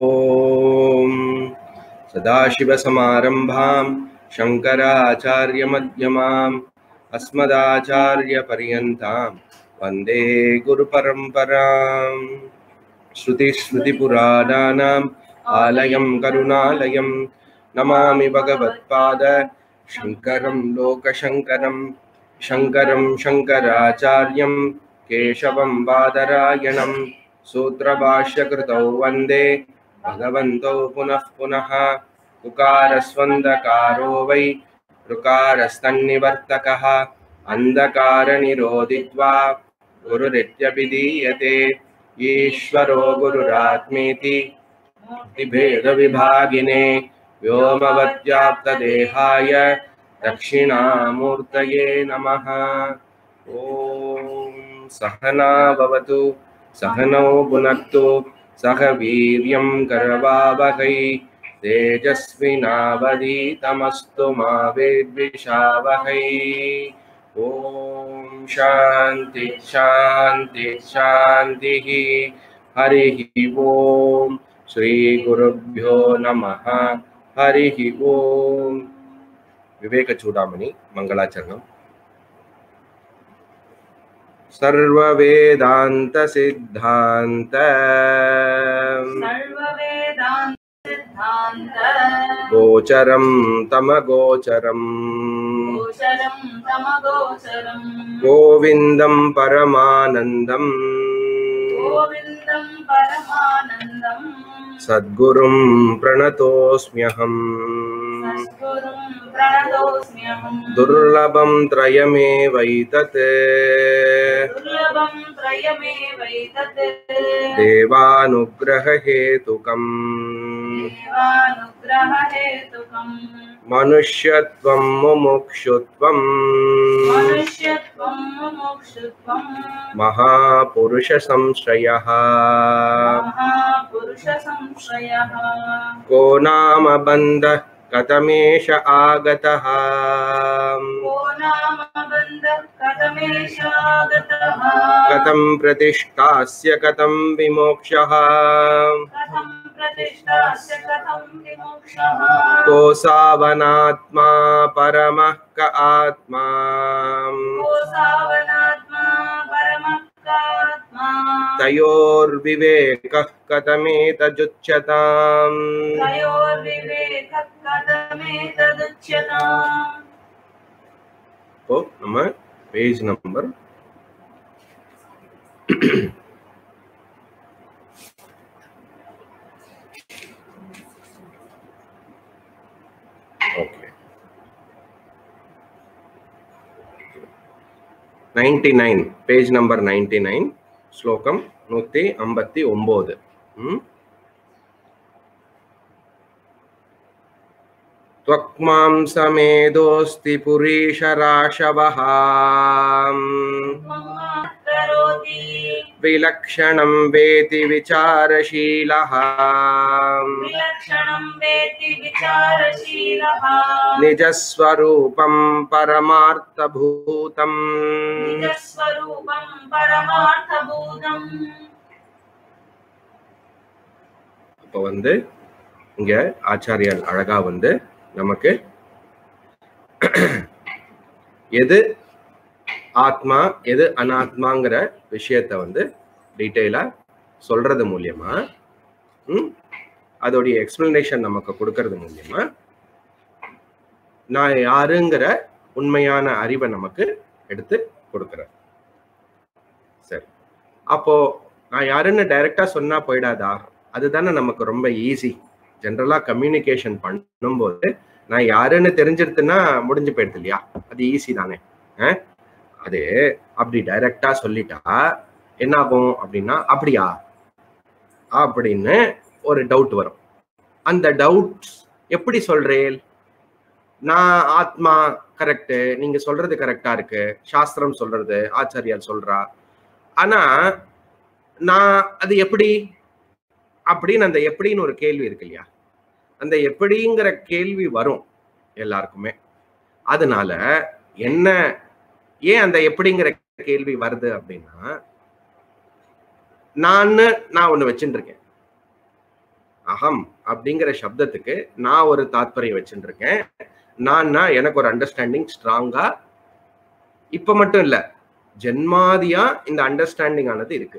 ॐ सदाशिवसमारम्भां शङ्कराचार्यमध्यमाम् अस्मदाचार्यपर्यन्तां वन्दे गुरुपरम्पराम् श्रुतिस्मृतिपुराणानाम् आलयं करुणालयं नमामि भगवत्पाद शङ्करं लोकशङ्करं शङ्करं शङ्कराचार्यं केशवं बादरायणं सूत्रभाष्यकृतौ वन्दे भगवन्तौ पुनः पुनः उकारस्वन्दकारो वै ऋकारस्तन्निवर्तकः अन्धकारनिरोधित्वा गुरुरित्यभिधीयते ईश्वरो गुरुरात्मेति भेदविभागिने व्योमवद्व्याप्तदेहाय दक्षिणामूर्तये नमः ॐ सहना भवतु सहनौ भुनक्तु सह वीर्यं करवावहै तेजस्विनावधीतमस्तु मा विद्विषावहै ॐ शान्ति शान्ति शान्तिः हरिः ॐ श्रीगुरुभ्यो नमः हरिः ॐ विवेकचूडामणि मङ्गलाचरणम् सर्ववेदान्तसिद्धान्त सर्ववेदान्त सिद्धान्त गोचरं तमगोचरम् गोचरं तमगोचरम् गोविन्दं परमानन्दम् गोविन्दं परमानन्दम् सद्गुरुं प्रणतोऽस्म्यहम् सद्गुरुं प्रणतोऽस्म्यहम् दुर्लभं त्रयमेवैतत् दुर्लभं त्रयमेवैतत् देवानुग्ररहेतुकम् देवानुग्ररहेतुकम् मनुष्यत्वं मुमुक्षुत्वम् मनुष्यत्वं मुमुक्षुत्वं महापुरुषसंश्रयः महापुरुषसंश्रयः को नाम बन्धः कथमेष आगतः को नाम बन्धः कथमेषागतः कथं प्रतिष्ठास्य कथं विमोक्षः कथं प्रतिष्ठास्य कथं विमोक्षः को सावनात्मा परमः क आत्मा को सावनात्मा परमकात्मा तयोर्विवेकः कथमेतजुच्यताम् तयोर्विवेकः कथमेतदुच्यताम् இப்போ நம்ம page number okay ninety nine page number ninety nine ஸ்லோகம் நூற்றி ஐம்பத்தி ஒம்பது ம் त्वक्मांसमेदोऽस्ति पुरीशराशवः करोति विलक्षणं वेति विचारशीलः विलक्षणं वेति विचारशीलः निजस्वरूपं परमार्थभूतम् निजस्वरूपं परमार्थभूतम् இப்போ வந்து இங்க ஆச்சாரியால் அழகா வந்து நமக்கு எது ஆத்மா எது அனாத்மாங்கிற விஷயத்த வந்து டீட்டெயிலா சொல்றது மூலியமா ம், அதோடைய எக்ஸ்பிளனேஷன் நமக்கு கொடுக்கறது மூலியமா நான் யாருங்கிற உண்மையான அறிவை நமக்கு எடுத்து கொடுக்குறேன் சரி அப்போ நான் யாருன்னு டைரக்டா சொன்னா போயிடாதா அதுதானே நமக்கு ரொம்ப ஈஸி ஜென்ரலா கம்யூனிகேஷன் பண்ணும்போது நான் யாருன்னு தெரிஞ்சிருத்துன்னா முடிஞ்சு போயிடுது இல்லையா அது ஈஸி தானே அஹ்? அது அப்படி டைரக்டா சொல்லிட்டா என்ன ஆகும் அப்படின்னா அப்படியா அப்படின்னு ஒரு டவுட் வரும் அந்த டவுட்ஸ் எப்படி சொல்றேன் நான் ஆத்மா கரெக்டு நீங்க சொல்றது கரெக்டா இருக்கு சாஸ்திரம் சொல்றது ஆச்சாரியால் சொல்றா ஆனா நான் அது எப்படி அப்படின்னு அந்த எப்படின்னு ஒரு கேள்வி இருக்கு இல்லையா அந்த எப்படிங்கிற கேள்வி வரும் எல்லாருக்குமே அதனால என்ன ஏன் அந்த எப்படிங்கிற கேள்வி வருது அப்படின்னா நான் நான் ஒண்ணு வச்சுட்டு இருக்கேன் அகம் அப்படிங்கிற சப்தத்துக்கு நான் ஒரு தாத்பரியம் வச்சுட்டு இருக்கேன் நான்னா எனக்கு ஒரு அண்டர்ஸ்டாண்டிங் ஸ்ட்ராங்கா இப்ப மட்டும் இல்ல ஜென்மாதியா இந்த அண்டர்ஸ்டாண்டிங் ஆனது இருக்கு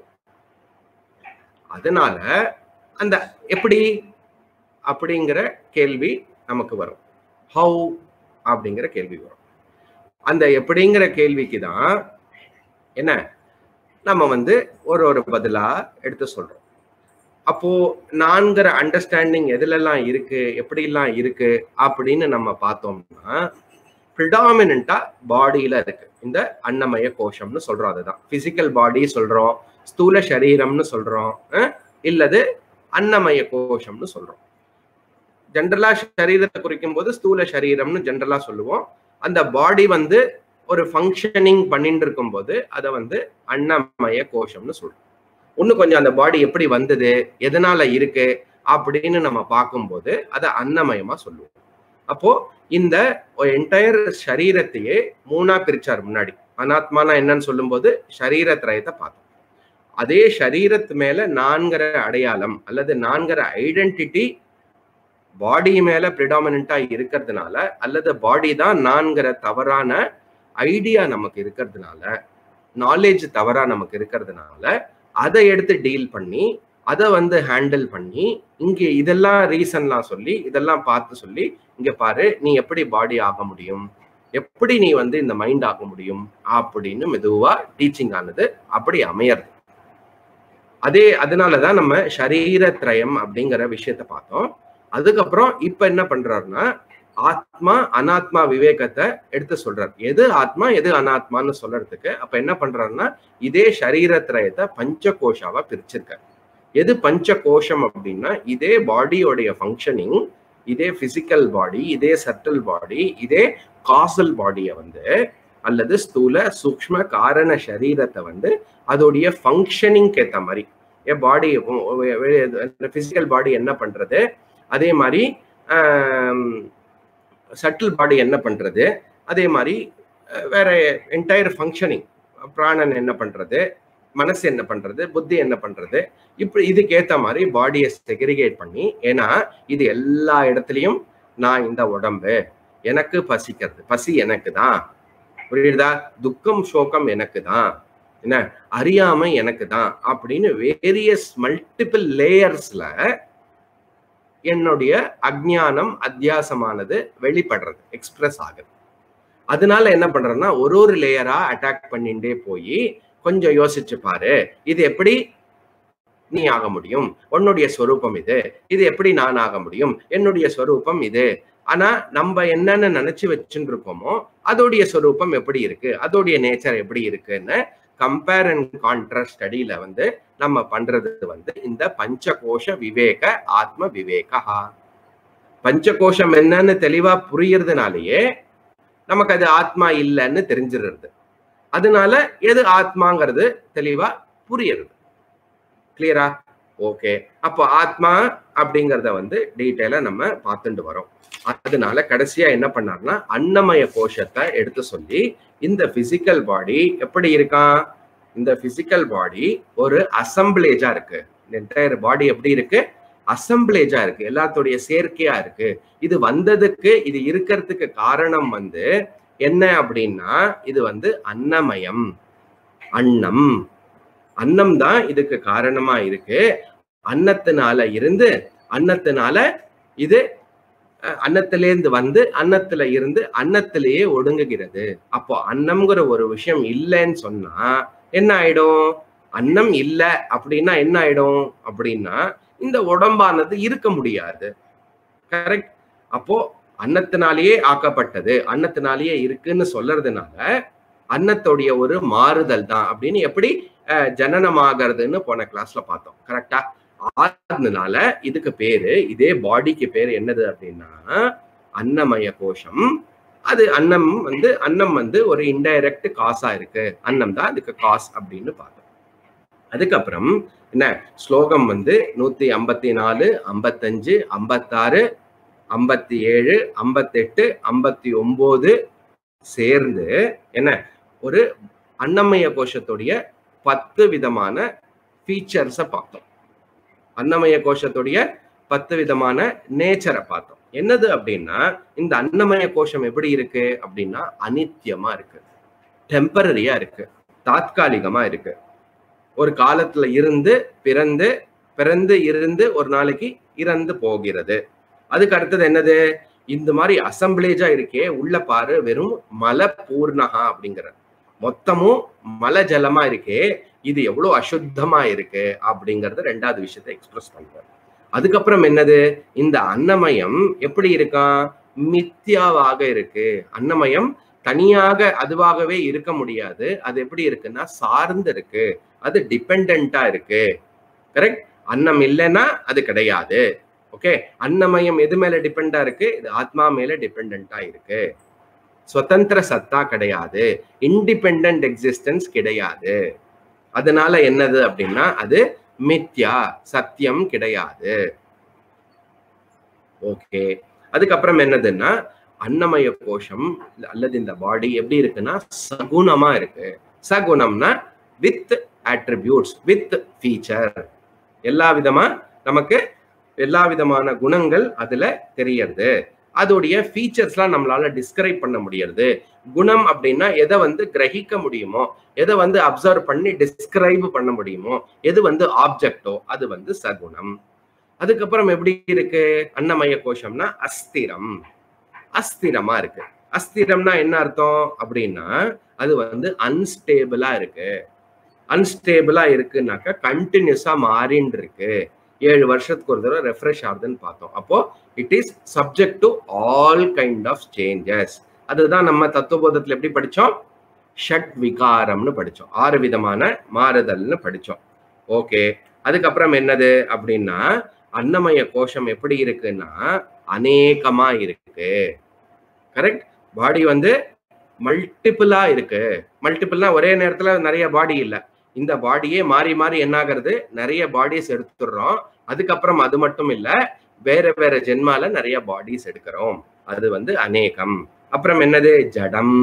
அதனால அந்த எப்படி அப்படிங்கிற கேள்வி நமக்கு வரும் ஹவு அப்படிங்கிற கேள்வி வரும் அந்த எப்படிங்கிற கேள்விக்கு தான் என்ன நம்ம வந்து ஒரு ஒரு பதிலா எடுத்து சொல்றோம் அப்போ நான்கிற அண்டர்ஸ்டாண்டிங் எதுலெல்லாம் இருக்கு எப்படிலாம் இருக்கு அப்படின்னு நம்ம பார்த்தோம்னா ப்ரிடாமினா பாடியில இருக்கு இந்த அன்னமய கோஷம்னு சொல்றோம் அதுதான் பிசிக்கல் பாடி சொல்றோம் ஸ்தூல சரீரம்னு சொல்றோம் அஹ், இல்லது அன்னமய கோஷம்னு சொல்றோம் ஜென்ரலா சரீரத்தை குறிக்கும் போது ஸ்தூல சரீரம்னு ஜென்ரலா சொல்லுவோம் அந்த பாடி வந்து ஒரு ஃபங்க்ஷனிங் பண்ணிட்டு இருக்கும்போது அதை வந்து அன்னமய கோஷம்னு சொல்றோம் இன்னும் கொஞ்சம் அந்த பாடி எப்படி வந்தது எதனால இருக்கு அப்படின்னு நம்ம பார்க்கும்போது அதை அன்னமயமா சொல்லுவோம் அப்போ இந்த என்டையர் சரீரத்தையே மூணா பிரிச்சார் முன்னாடி அனாத்மானா என்னன்னு சொல்லும்போது சரீர திரயத்தை பார்த்தோம் அதே சரீரத்து மேல நான்கிற அடையாளம் அல்லது நான்கிற ஐடென்டிட்டி பாடி மேல ப்ரிடாமினா இருக்கிறதுனால அல்லது பாடி தான் நான்கிற தவறான ஐடியா நமக்கு இருக்கிறதுனால நாலேஜ் தவறா நமக்கு இருக்கிறதுனால அதை எடுத்து டீல் பண்ணி அதை வந்து ஹேண்டில் பண்ணி இங்க இதெல்லாம் ரீசன்லாம் சொல்லி இதெல்லாம் பார்த்து சொல்லி இங்க பாரு நீ எப்படி பாடி ஆக முடியும் எப்படி நீ வந்து இந்த மைண்ட் ஆக முடியும் அப்படின்னு மெதுவா டீச்சிங் ஆனது அப்படி அமையறது அதே அதனாலதான் நம்ம சரீரத்ரயம் அப்படிங்கிற விஷயத்த பார்த்தோம் அதுக்கப்புறம் இப்ப என்ன பண்றாருன்னா ஆத்மா அனாத்மா விவேகத்தை எடுத்து சொல்றாரு எது ஆத்மா எது அனாத்மான்னு சொல்றதுக்கு அப்ப என்ன பண்றாருன்னா இதே சரீரத்ரயத்தை பஞ்ச கோஷாவா பிரிச்சிருக்காரு எது பஞ்ச கோஷம் அப்படின்னா இதே பாடியோடைய ஃபங்க்ஷனிங் இதே பிசிக்கல் பாடி இதே சட்டில் பாடி இதே காசல் பாடியை வந்து அல்லது ஸ்தூல சூக்ஷ்ம காரண சரீரத்தை வந்து அதோடைய ஃபங்க்ஷனிங்க்கு ஏற்ற மாதிரி ஏ பாடி பிசிக்கல் பாடி என்ன பண்றது அதே மாதிரி சட்டில் பாடி என்ன பண்றது அதே மாதிரி அஹ், வேற என்டையர் ஃபங்க்ஷனிங் பிராணன் என்ன பண்றது மனசு என்ன பண்றது புத்தி என்ன பண்றது இப்படி இதுக்கு ஏத்த மாதிரி பாடியை செக்ரிகேட் பண்ணி ஏன்னா இது எல்லா இடத்துலயும் நான் இந்த உடம்பு எனக்கு பசிக்கிறது பசி எனக்கு தான் புரியுதா துக்கம் சோகம் எனக்கு தான் என்ன அறியாமை எனக்கு தான் அப்படின்னு வேரியஸ் மல்டிபிள் லேயர்ஸ்ல என்னுடைய அஜ்ஞானம் அத்தியாசமானது வெளிப்படுறது எக்ஸ்பிரஸ் ஆகுது அதனால என்ன பண்றேன்னா ஒரு ஒரு லேயரா அட்டாக் பண்ணிட்டே போய் கொஞ்சம் யோசிச்சு பாரு இது எப்படி நீ ஆக முடியும் உன்னுடைய ஸ்வரூபம் இது இது எப்படி நான் ஆக முடியும் என்னுடைய ஸ்வரூபம் இது ஆனா நம்ம என்னன்னு நினைச்சு வச்சுட்டு இருக்கோமோ அதோடைய ஸ்வரூபம் எப்படி இருக்கு அதோடைய நேச்சர் எப்படி இருக்குன்னு கம்பேர் அண்ட் கான்ட்ராஸ்ட் ஸ்டடியில வந்து நம்ம பண்றது வந்து இந்த பஞ்சகோஷ விவேக ஆத்ம விவேகா பஞ்சகோஷம் என்னன்னு தெளிவா புரியறதுனாலயே நமக்கு அது ஆத்மா இல்லைன்னு தெரிஞ்சிடுறது அதனால எது ஆத்மாங்கிறது தெளிவா புரியுறது கிளியரா ஓகே அப்போ ஆத்மா அப்படிங்கிறத வந்து டீட்டெயிலா நம்ம பார்த்துட்டு வரோம் அதனால கடைசியா என்ன பண்ணார்னா அன்னமய கோஷத்தை எடுத்து சொல்லி இந்த பிசிக்கல் பாடி எப்படி இருக்கான் இந்த பிசிக்கல் பாடி ஒரு அசம்பிளேஜா இருக்கு இந்த என்டையர் பாடி எப்படி இருக்கு அசம்பிளேஜா இருக்கு எல்லாத்துடைய சேர்க்கையா இருக்கு இது வந்ததுக்கு இது இருக்கிறதுக்கு காரணம் வந்து என்ன அப்படின்னா இது வந்து அன்னமயம் அன்னம் அன்னம் தான் இதுக்கு காரணமா இருக்கு அன்னத்தினால இருந்து அன்னத்தினால இது அஹ், அன்னத்திலேருந்து வந்து அன்னத்துல இருந்து அன்னத்திலேயே ஒடுங்குகிறது அப்போ அன்னம்ங்கிற ஒரு விஷயம் இல்லைன்னு சொன்னா என்ன ஆயிடும் அன்னம் இல்ல அப்படின்னா என்ன ஆயிடும் அப்படின்னா இந்த உடம்பானது இருக்க முடியாது கரெக்ட் அப்போ அன்னத்தினாலேயே ஆக்கப்பட்டது அன்னத்தினாலேயே இருக்குன்னு சொல்றதுனால அன்னத்துடைய ஒரு மாறுதல் தான் அப்படின்னு எப்படி அஹ், ஜனனமாகிறதுன்னு போன கிளாஸ்ல பார்த்தோம் கரெக்டா அதனால இதுக்கு பேரு இதே பாடிக்கு பேரு என்னது அப்படின்னா அன்னமய கோஷம் அது அன்னம் வந்து அன்னம் வந்து ஒரு இன்டைரக்ட் காசா இருக்கு அன்னம் தான் அதுக்கு காஸ் அப்படின்னு பார்த்தோம் அதுக்கப்புறம் என்ன ஸ்லோகம் வந்து நூத்தி ஐம்பத்தி நாலு ஐம்பத்தஞ்சு ஐம்பத்தாறு ஐம்பத்தி ஏழு ஐம்பத்தெட்டு ஐம்பத்தி ஒன்பது சேர்ந்து என்ன ஒரு அன்னமய கோஷத்துடைய பத்து விதமான ஃபீச்சர்ஸை பார்த்தோம் அன்னமய கோஷத்துடைய பத்து விதமான நேச்சரை பார்த்தோம் என்னது அப்படின்னா இந்த அன்னமய கோஷம் எப்படி இருக்கு அப்படின்னா அனித்தியமா இருக்கு டெம்பரரியா இருக்கு தாத்காலிகமா இருக்கு ஒரு காலத்துல இருந்து பிறந்து பிறந்து இருந்து ஒரு நாளைக்கு இறந்து போகிறது அதுக்கு அடுத்தது என்னது இந்த மாதிரி அசம்பிளேஜா இருக்கே உள்ள பாரு வெறும் மலை பூர்ணகா அப்படிங்கிற மொத்தமும் மலை ஜலமா இருக்கே இது எவ்வளவு அசுத்தமா இருக்கு அப்படிங்கறது ரெண்டாவது விஷயத்தை எக்ஸ்பிரஸ் பண்றாரு அதுக்கப்புறம் என்னது இந்த அன்னமயம் எப்படி இருக்கான் மித்தியாவாக இருக்கு அன்னமயம் தனியாக அதுவாகவே இருக்க முடியாது அது எப்படி இருக்குன்னா சார்ந்து இருக்கு அது டிபெண்டா இருக்கு கரெக்ட் அன்னம் இல்லைன்னா அது கிடையாது ஓகே அன்னமயம் எது மேல டிபெண்டா இருக்கு இது ஆத்மா மேல டிபெண்டா இருக்கு சுதந்திர சத்தா கிடையாது இண்டிபெண்ட் எக்ஸிஸ்டன்ஸ் கிடையாது அதனால என்னது அப்படின்னா அது மித்யா சத்தியம் கிடையாது ஓகே அதுக்கப்புறம் என்னதுன்னா அன்னமய கோஷம் அல்லது இந்த பாடி எப்படி இருக்குன்னா சகுணமா இருக்கு சகுணம்னா வித் ஆட்ரிபியூட்ஸ் வித் ஃபீச்சர் எல்லா விதமா நமக்கு எல்லா விதமான குணங்கள் அதுல தெரியறது அதோடைய ஃபீச்சர்ஸ்லாம் நம்மளால டிஸ்கிரைப் பண்ண முடியறது குணம் அப்படின்னா எதை வந்து கிரகிக்க முடியுமோ எதை வந்து அப்சர்வ் பண்ணி டிஸ்கிரைப் பண்ண முடியுமோ எது வந்து ஆப்ஜெக்டோ அது வந்து சகுணம் அதுக்கப்புறம் எப்படி இருக்கு அன்னமய கோஷம்னா அஸ்திரம் அஸ்திரமா இருக்கு அஸ்திரம்னா என்ன அர்த்தம் அப்படின்னா அது வந்து அன்ஸ்டேபிளா இருக்கு அன்ஸ்டேபிளா இருக்குன்னாக்கா கண்டினியூஸா மாறின்னு இருக்கு ஏழு வருஷத்துக்கு ஒரு தடவை ரெஃப்ரெஷ் ஆகுதுன்னு பார்த்தோம் அப்போ it is subject to all kind of changes அதுதான் நம்ம தத்துவபோதத்துல எப்படி படிச்சோம் ஷட் விகாரம்னு படிச்சோம் ஆறு விதமான மாறுதல்னு படிச்சோம் ஓகே அதுக்கப்புறம் என்னது அப்படின்னா அன்னமய கோஷம் எப்படி இருக்குன்னா அநேகமா இருக்கு கரெக்ட் பாடி வந்து மல்டிபிளா இருக்கு மல்டிபிள்னா ஒரே நேரத்துல நிறைய பாடி இல்ல இந்த பாடியே மாறி மாறி என்ன ஆகுறது நிறைய பாடிஸ் எடுத்துடுறோம் அதுக்கப்புறம் அது மட்டும் இல்ல வேற வேற ஜென்மால நிறைய பாடிஸ் எடுக்கிறோம் அது வந்து அநேகம் அப்புறம் என்னது ஜடம்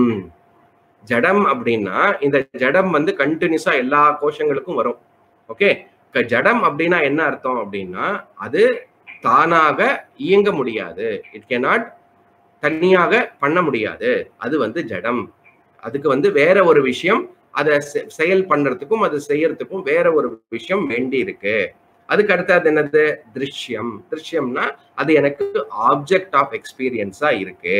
ஜடம் அப்படின்னா இந்த ஜடம் வந்து கண்டினியூஸா எல்லா கோஷங்களுக்கும் வரும் ஓகே ஜடம் அப்படின்னா என்ன அர்த்தம் அப்படின்னா அது தானாக இயங்க முடியாது இட் கேனாட் தனியாக பண்ண முடியாது அது வந்து ஜடம் அதுக்கு வந்து வேற ஒரு விஷயம் அதை செயல் பண்றதுக்கும் அது செய்யறதுக்கும் வேற ஒரு விஷயம் வேண்டி இருக்கு அதுக்கு அடுத்தது என்னது திருஷ்யம் திருஷ்யம்னா அது எனக்கு ஆப்ஜெக்ட் ஆஃப் எக்ஸ்பீரியன்ஸா இருக்கு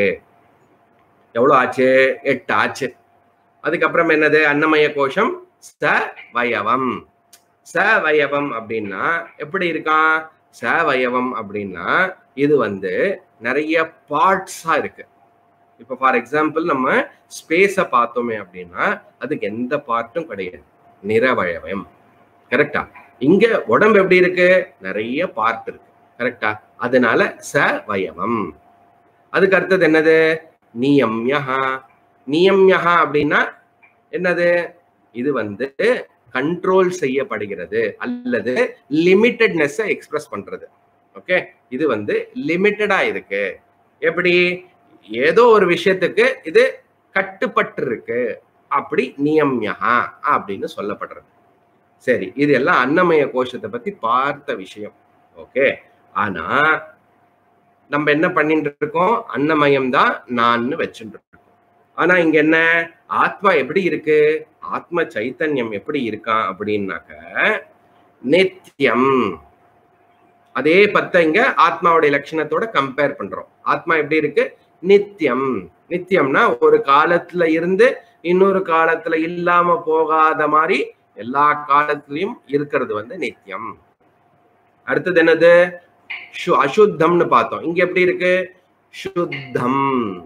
எவ்வளவு ஆச்சு எட்டு ஆச்சு அதுக்கப்புறம் என்னது அன்னமய கோஷம் ச வயவம் ச வயவம் அப்படின்னா எப்படி இருக்கான் ச வயவம் அப்படின்னா இது வந்து நிறைய பார்ட்ஸா இருக்கு இப்போ ஃபார் எக்ஸாம்பிள் நம்ம ஸ்பேஸை பார்த்தோமே அப்படின்னா அதுக்கு எந்த பார்ட்டும் கிடையாது நிறவயவம் கரெக்டா இங்க உடம்பு எப்படி இருக்கு நிறைய பார்ட் இருக்கு கரெக்டா அதனால ச வயவம் அதுக்கு அடுத்தது என்னது நியம்யஹா நியம்யஹா அப்படின்னா என்னது இது வந்து கண்ட்ரோல் செய்யப்படுகிறது அல்லது லிமிட்டட்னஸ் எக்ஸ்பிரஸ் பண்றது ஓகே இது வந்து லிமிட்டடா இருக்கு எப்படி ஏதோ ஒரு விஷயத்துக்கு இது கட்டுப்பட்டு இருக்கு அப்படி நியம்யகா அப்படின்னு சொல்லப்படுறது சரி இது எல்லாம் அன்னமய கோஷத்தை பத்தி பார்த்த விஷயம் ஓகே ஆனா நம்ம என்ன பண்ணிட்டு இருக்கோம் அன்னமயம் தான் நான் வச்சுட்டு இருக்கோம் ஆனா இங்க என்ன ஆத்மா எப்படி இருக்கு ஆத்ம சைத்தன்யம் எப்படி இருக்கான் அப்படின்னாக்க நித்தியம் அதே பத்த இங்க ஆத்மாவுடைய லட்சணத்தோட கம்பேர் பண்றோம் ஆத்மா எப்படி இருக்கு நித்தியம் நித்தியம்னா ஒரு காலத்துல இருந்து இன்னொரு காலத்துல இல்லாம போகாத மாதிரி எல்லா காலத்திலயும் இருக்கிறது வந்து நித்தியம் அடுத்தது என்னது அசுத்தம்னு பார்த்தோம் இங்க எப்படி இருக்கு சுத்தம்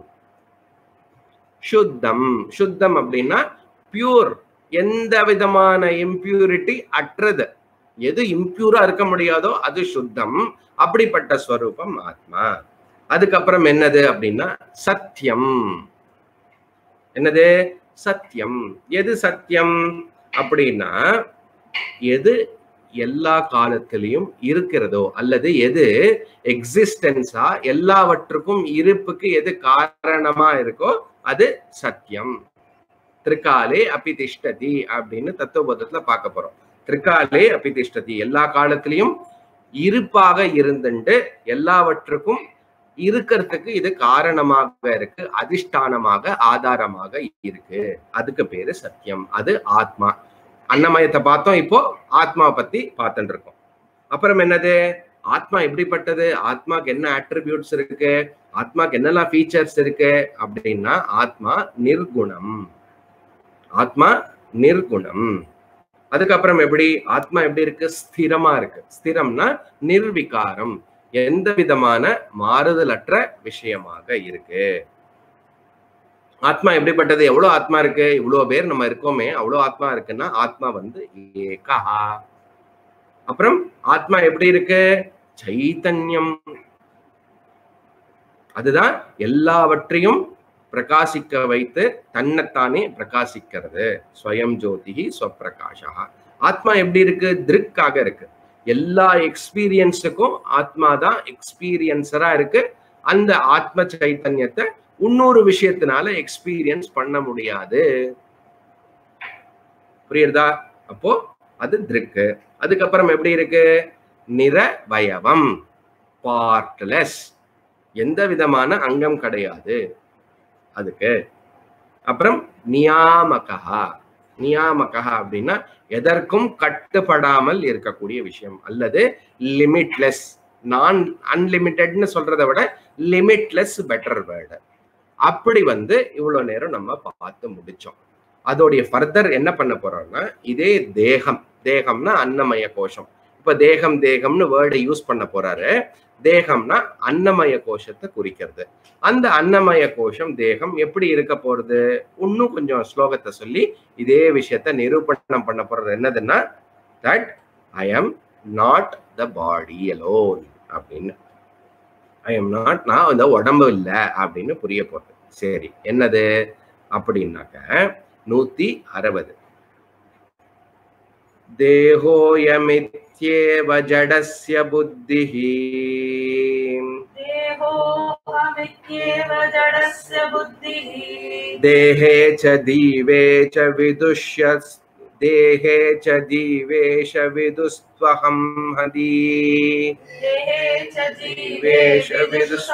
சுத்தம் சுத்தம் அப்படின்னா பியூர் எந்த விதமான இம்பியூரிட்டி அற்றது எது இம்பியூரா இருக்க முடியாதோ அது சுத்தம் அப்படிப்பட்ட ஸ்வரூபம் ஆத்மா அதுக்கப்புறம் என்னது அப்படின்னா சத்தியம் என்னது சத்தியம் எது சத்தியம் அப்படின்னா எது எல்லா காலத்திலையும் இருக்கிறதோ அல்லது எது எக்ஸிஸ்டன்ஸா எல்லாவற்றுக்கும் இருப்புக்கு எது காரணமா இருக்கோ அது சத்தியம் திரிகாலே அபிதிஷ்டதி அப்படின்னு தத்துவபோதத்துல பார்க்க போறோம் திரிகாலே அபிதிஷ்டதி எல்லா காலத்திலையும் இருப்பாக இருந்துட்டு எல்லாவற்றுக்கும் இருக்கிறதுக்கு இது காரணமாக இருக்கு அதிஷ்டானமாக ஆதாரமாக இருக்கு அதுக்கு பேரு சத்தியம் அது ஆத்மா அன்னமயத்தை பார்த்தோம் இப்போ ஆத்மா பத்தி பார்த்துட்டு இருக்கோம் அப்புறம் என்னது ஆத்மா எப்படிப்பட்டது ஆத்மாக்கு என்ன அட்ரிபியூட்ஸ் இருக்கு ஆத்மாக்கு என்னெல்லாம் ஃபீச்சர்ஸ் இருக்கு அப்படின்னா ஆத்மா நிர்குணம் ஆத்மா நிர்குணம் அதுக்கப்புறம் எப்படி ஆத்மா எப்படி இருக்கு ஸ்திரமா இருக்கு ஸ்திரம்னா நிர்விகாரம் எந்த விதமான மாறுதலற்ற விஷயமாக இருக்கு ஆத்மா எப்படிப்பட்டது எவ்வளவு ஆத்மா இருக்கு இவ்வளவு பேர் நம்ம இருக்கோமே அவ்வளவு ஆத்மா இருக்குன்னா ஆத்மா வந்து ஏகா அப்புறம் ஆத்மா எப்படி இருக்கு சைத்தன்யம் அதுதான் எல்லாவற்றையும் பிரகாசிக்க வைத்து தன்னைத்தானே பிரகாசிக்கிறது ஸ்வயம் ஜோதிகி ஸ்வப்பிரகாஷா ஆத்மா எப்படி இருக்கு திருக்காக இருக்கு எல்லா எக்ஸ்பீரியன்ஸுக்கும் ஆத்மா தான் எக்ஸ்பீரியன்ஸரா இருக்கு அந்த ஆத்ம சைத்தன்யத்தை இன்னொரு விஷயத்தினால எக்ஸ்பீரியன்ஸ் பண்ண முடியாது புரியுறதா அப்போ அது திருக்கு அதுக்கப்புறம் எப்படி இருக்கு நிரவயவம் பார்ட்லெஸ் எந்த விதமான அங்கம் கிடையாது அதுக்கு அப்புறம் நியாமகா நியாமகா அப்படின்னா எதற்கும் கட்டுப்படாமல் இருக்கக்கூடிய விஷயம் அல்லது லிமிட்லெஸ் நான் அன்லிமிட்டெட்னு சொல்றதை விட லிமிட்லெஸ் பெட்டர் வேர்டு அப்படி வந்து இவ்வளவு நேரம் நம்ம பார்த்து முடிச்சோம் அதோடைய ஃபர்தர் என்ன பண்ண போறோம்னா இதே தேகம் தேகம்னா அன்னமய கோஷம் இப்ப தேகம் தேகம்னு வேர்டை யூஸ் பண்ண போறாரு தேகம்னா அன்னமய கோஷத்தை குறிக்கிறது அந்த அன்னமய கோஷம் தேகம் எப்படி இருக்க போறது இன்னும் கொஞ்சம் ஸ்லோகத்தை சொல்லி இதே விஷயத்த நிரூபணம் பண்ண போறது என்னதுன்னா that I am not the body alone அப்படின்னு ஐ எம் நாட் நான் இந்த உடம்பு இல்லை அப்படின்னு புரிய போறது சரி என்னது அப்படின்னாக்க நூத்தி அறுபது தேகோயமித்யேவ ஜடஸ்ய புத்திः देहोऽहमित्येव जडस्य बुद्धिः देहे च दीवे च विदुष्य देहे च दीवेश विदुस्त्वहं हदी देहे च जीवेश जीवेश